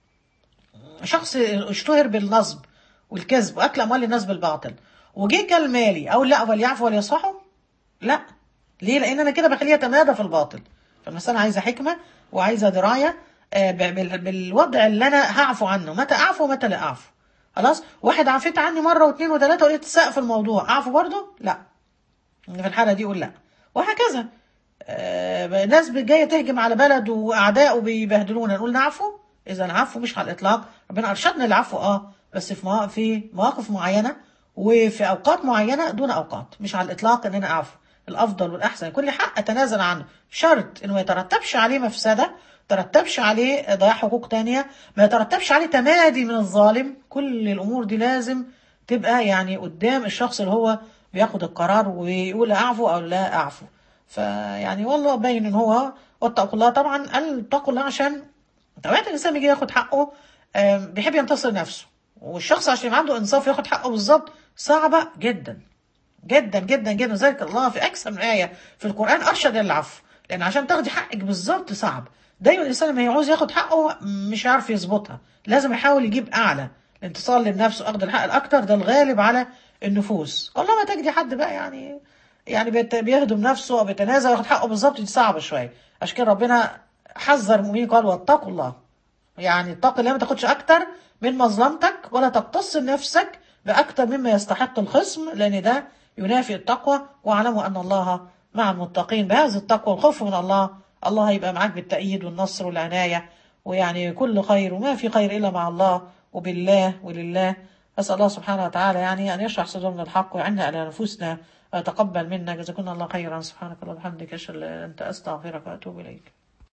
شخص اشتهر بالنصب والكذب واكل اموال الناس بالباطل وجه كل مالي او لا وليعفو وليصفحوا لا ليه لان انا كده بخليه يتمادى في الباطل فالمساله عايزه حكمه وعايزه درايه آه، ب- بال- بالوضع اللي انا هعفو عنه متى اعفو ومتى لا اعفو خلاص واحد عفيت عني مره واثنين وثلاثه ولقيت سقف الموضوع اعفو برضه لا في الحاله دي اقول لا وهكذا آه، ناس جايه تهجم على بلد واعداء وبيبهدلونا نقول نعفو اذا العفو مش على الاطلاق ربنا ارشدنا للعفو اه بس في مواقف في مواقف معينه وفي اوقات معينه دون اوقات مش على الاطلاق ان انا اعفو الافضل والاحسن كل حق اتنازل عنه شرط انه ما يترتبش عليه مفسده ترتبش عليه ضياع حقوق تانية ما يترتبش عليه تمادي من الظالم كل الامور دي لازم تبقى يعني قدام الشخص اللي هو بياخد القرار ويقول اعفو او لا اعفو فيعني والله باين ان هو واتقوا الله طبعا قال اتقوا الله عشان طبيعه الانسان بيجي ياخد حقه آم، بيحب ينتصر نفسه والشخص عشان يبقى عنده انصاف ياخد حقه بالظبط صعبة جدا جدا جدا جدا ذلك الله في أكثر من آية في القرآن أرشد العفو لأن عشان تاخدي حقك بالظبط صعب دايما الإنسان لما يعوز ياخد حقه مش عارف يظبطها لازم يحاول يجيب أعلى الانتصار للنفس وأخذ الحق الأكتر ده الغالب على النفوس والله ما تجدي حد بقى يعني يعني بيت- بيهدم نفسه أو بيتنازل وياخد حقه بالظبط دي صعبة شوية عشان كده ربنا حذر المؤمنين قال واتقوا الله يعني اتق الله ما تاخدش اكتر من مظلمتك ولا تقتص نفسك باكتر مما يستحق الخصم لان ده ينافي التقوى واعلموا ان الله مع المتقين بهذه التقوى والخوف من الله الله هيبقى معاك بالتأييد والنصر والعناية ويعني كل خير وما في خير إلا مع الله وبالله ولله أسأل الله سبحانه وتعالى يعني أن يشرح صدورنا الحق ويعنا على نفوسنا ويتقبل منا جزاكم الله خيرا سبحانك اللهم وبحمدك أشهد أن لا إله إلا أنت أستغفرك وأتوب إليك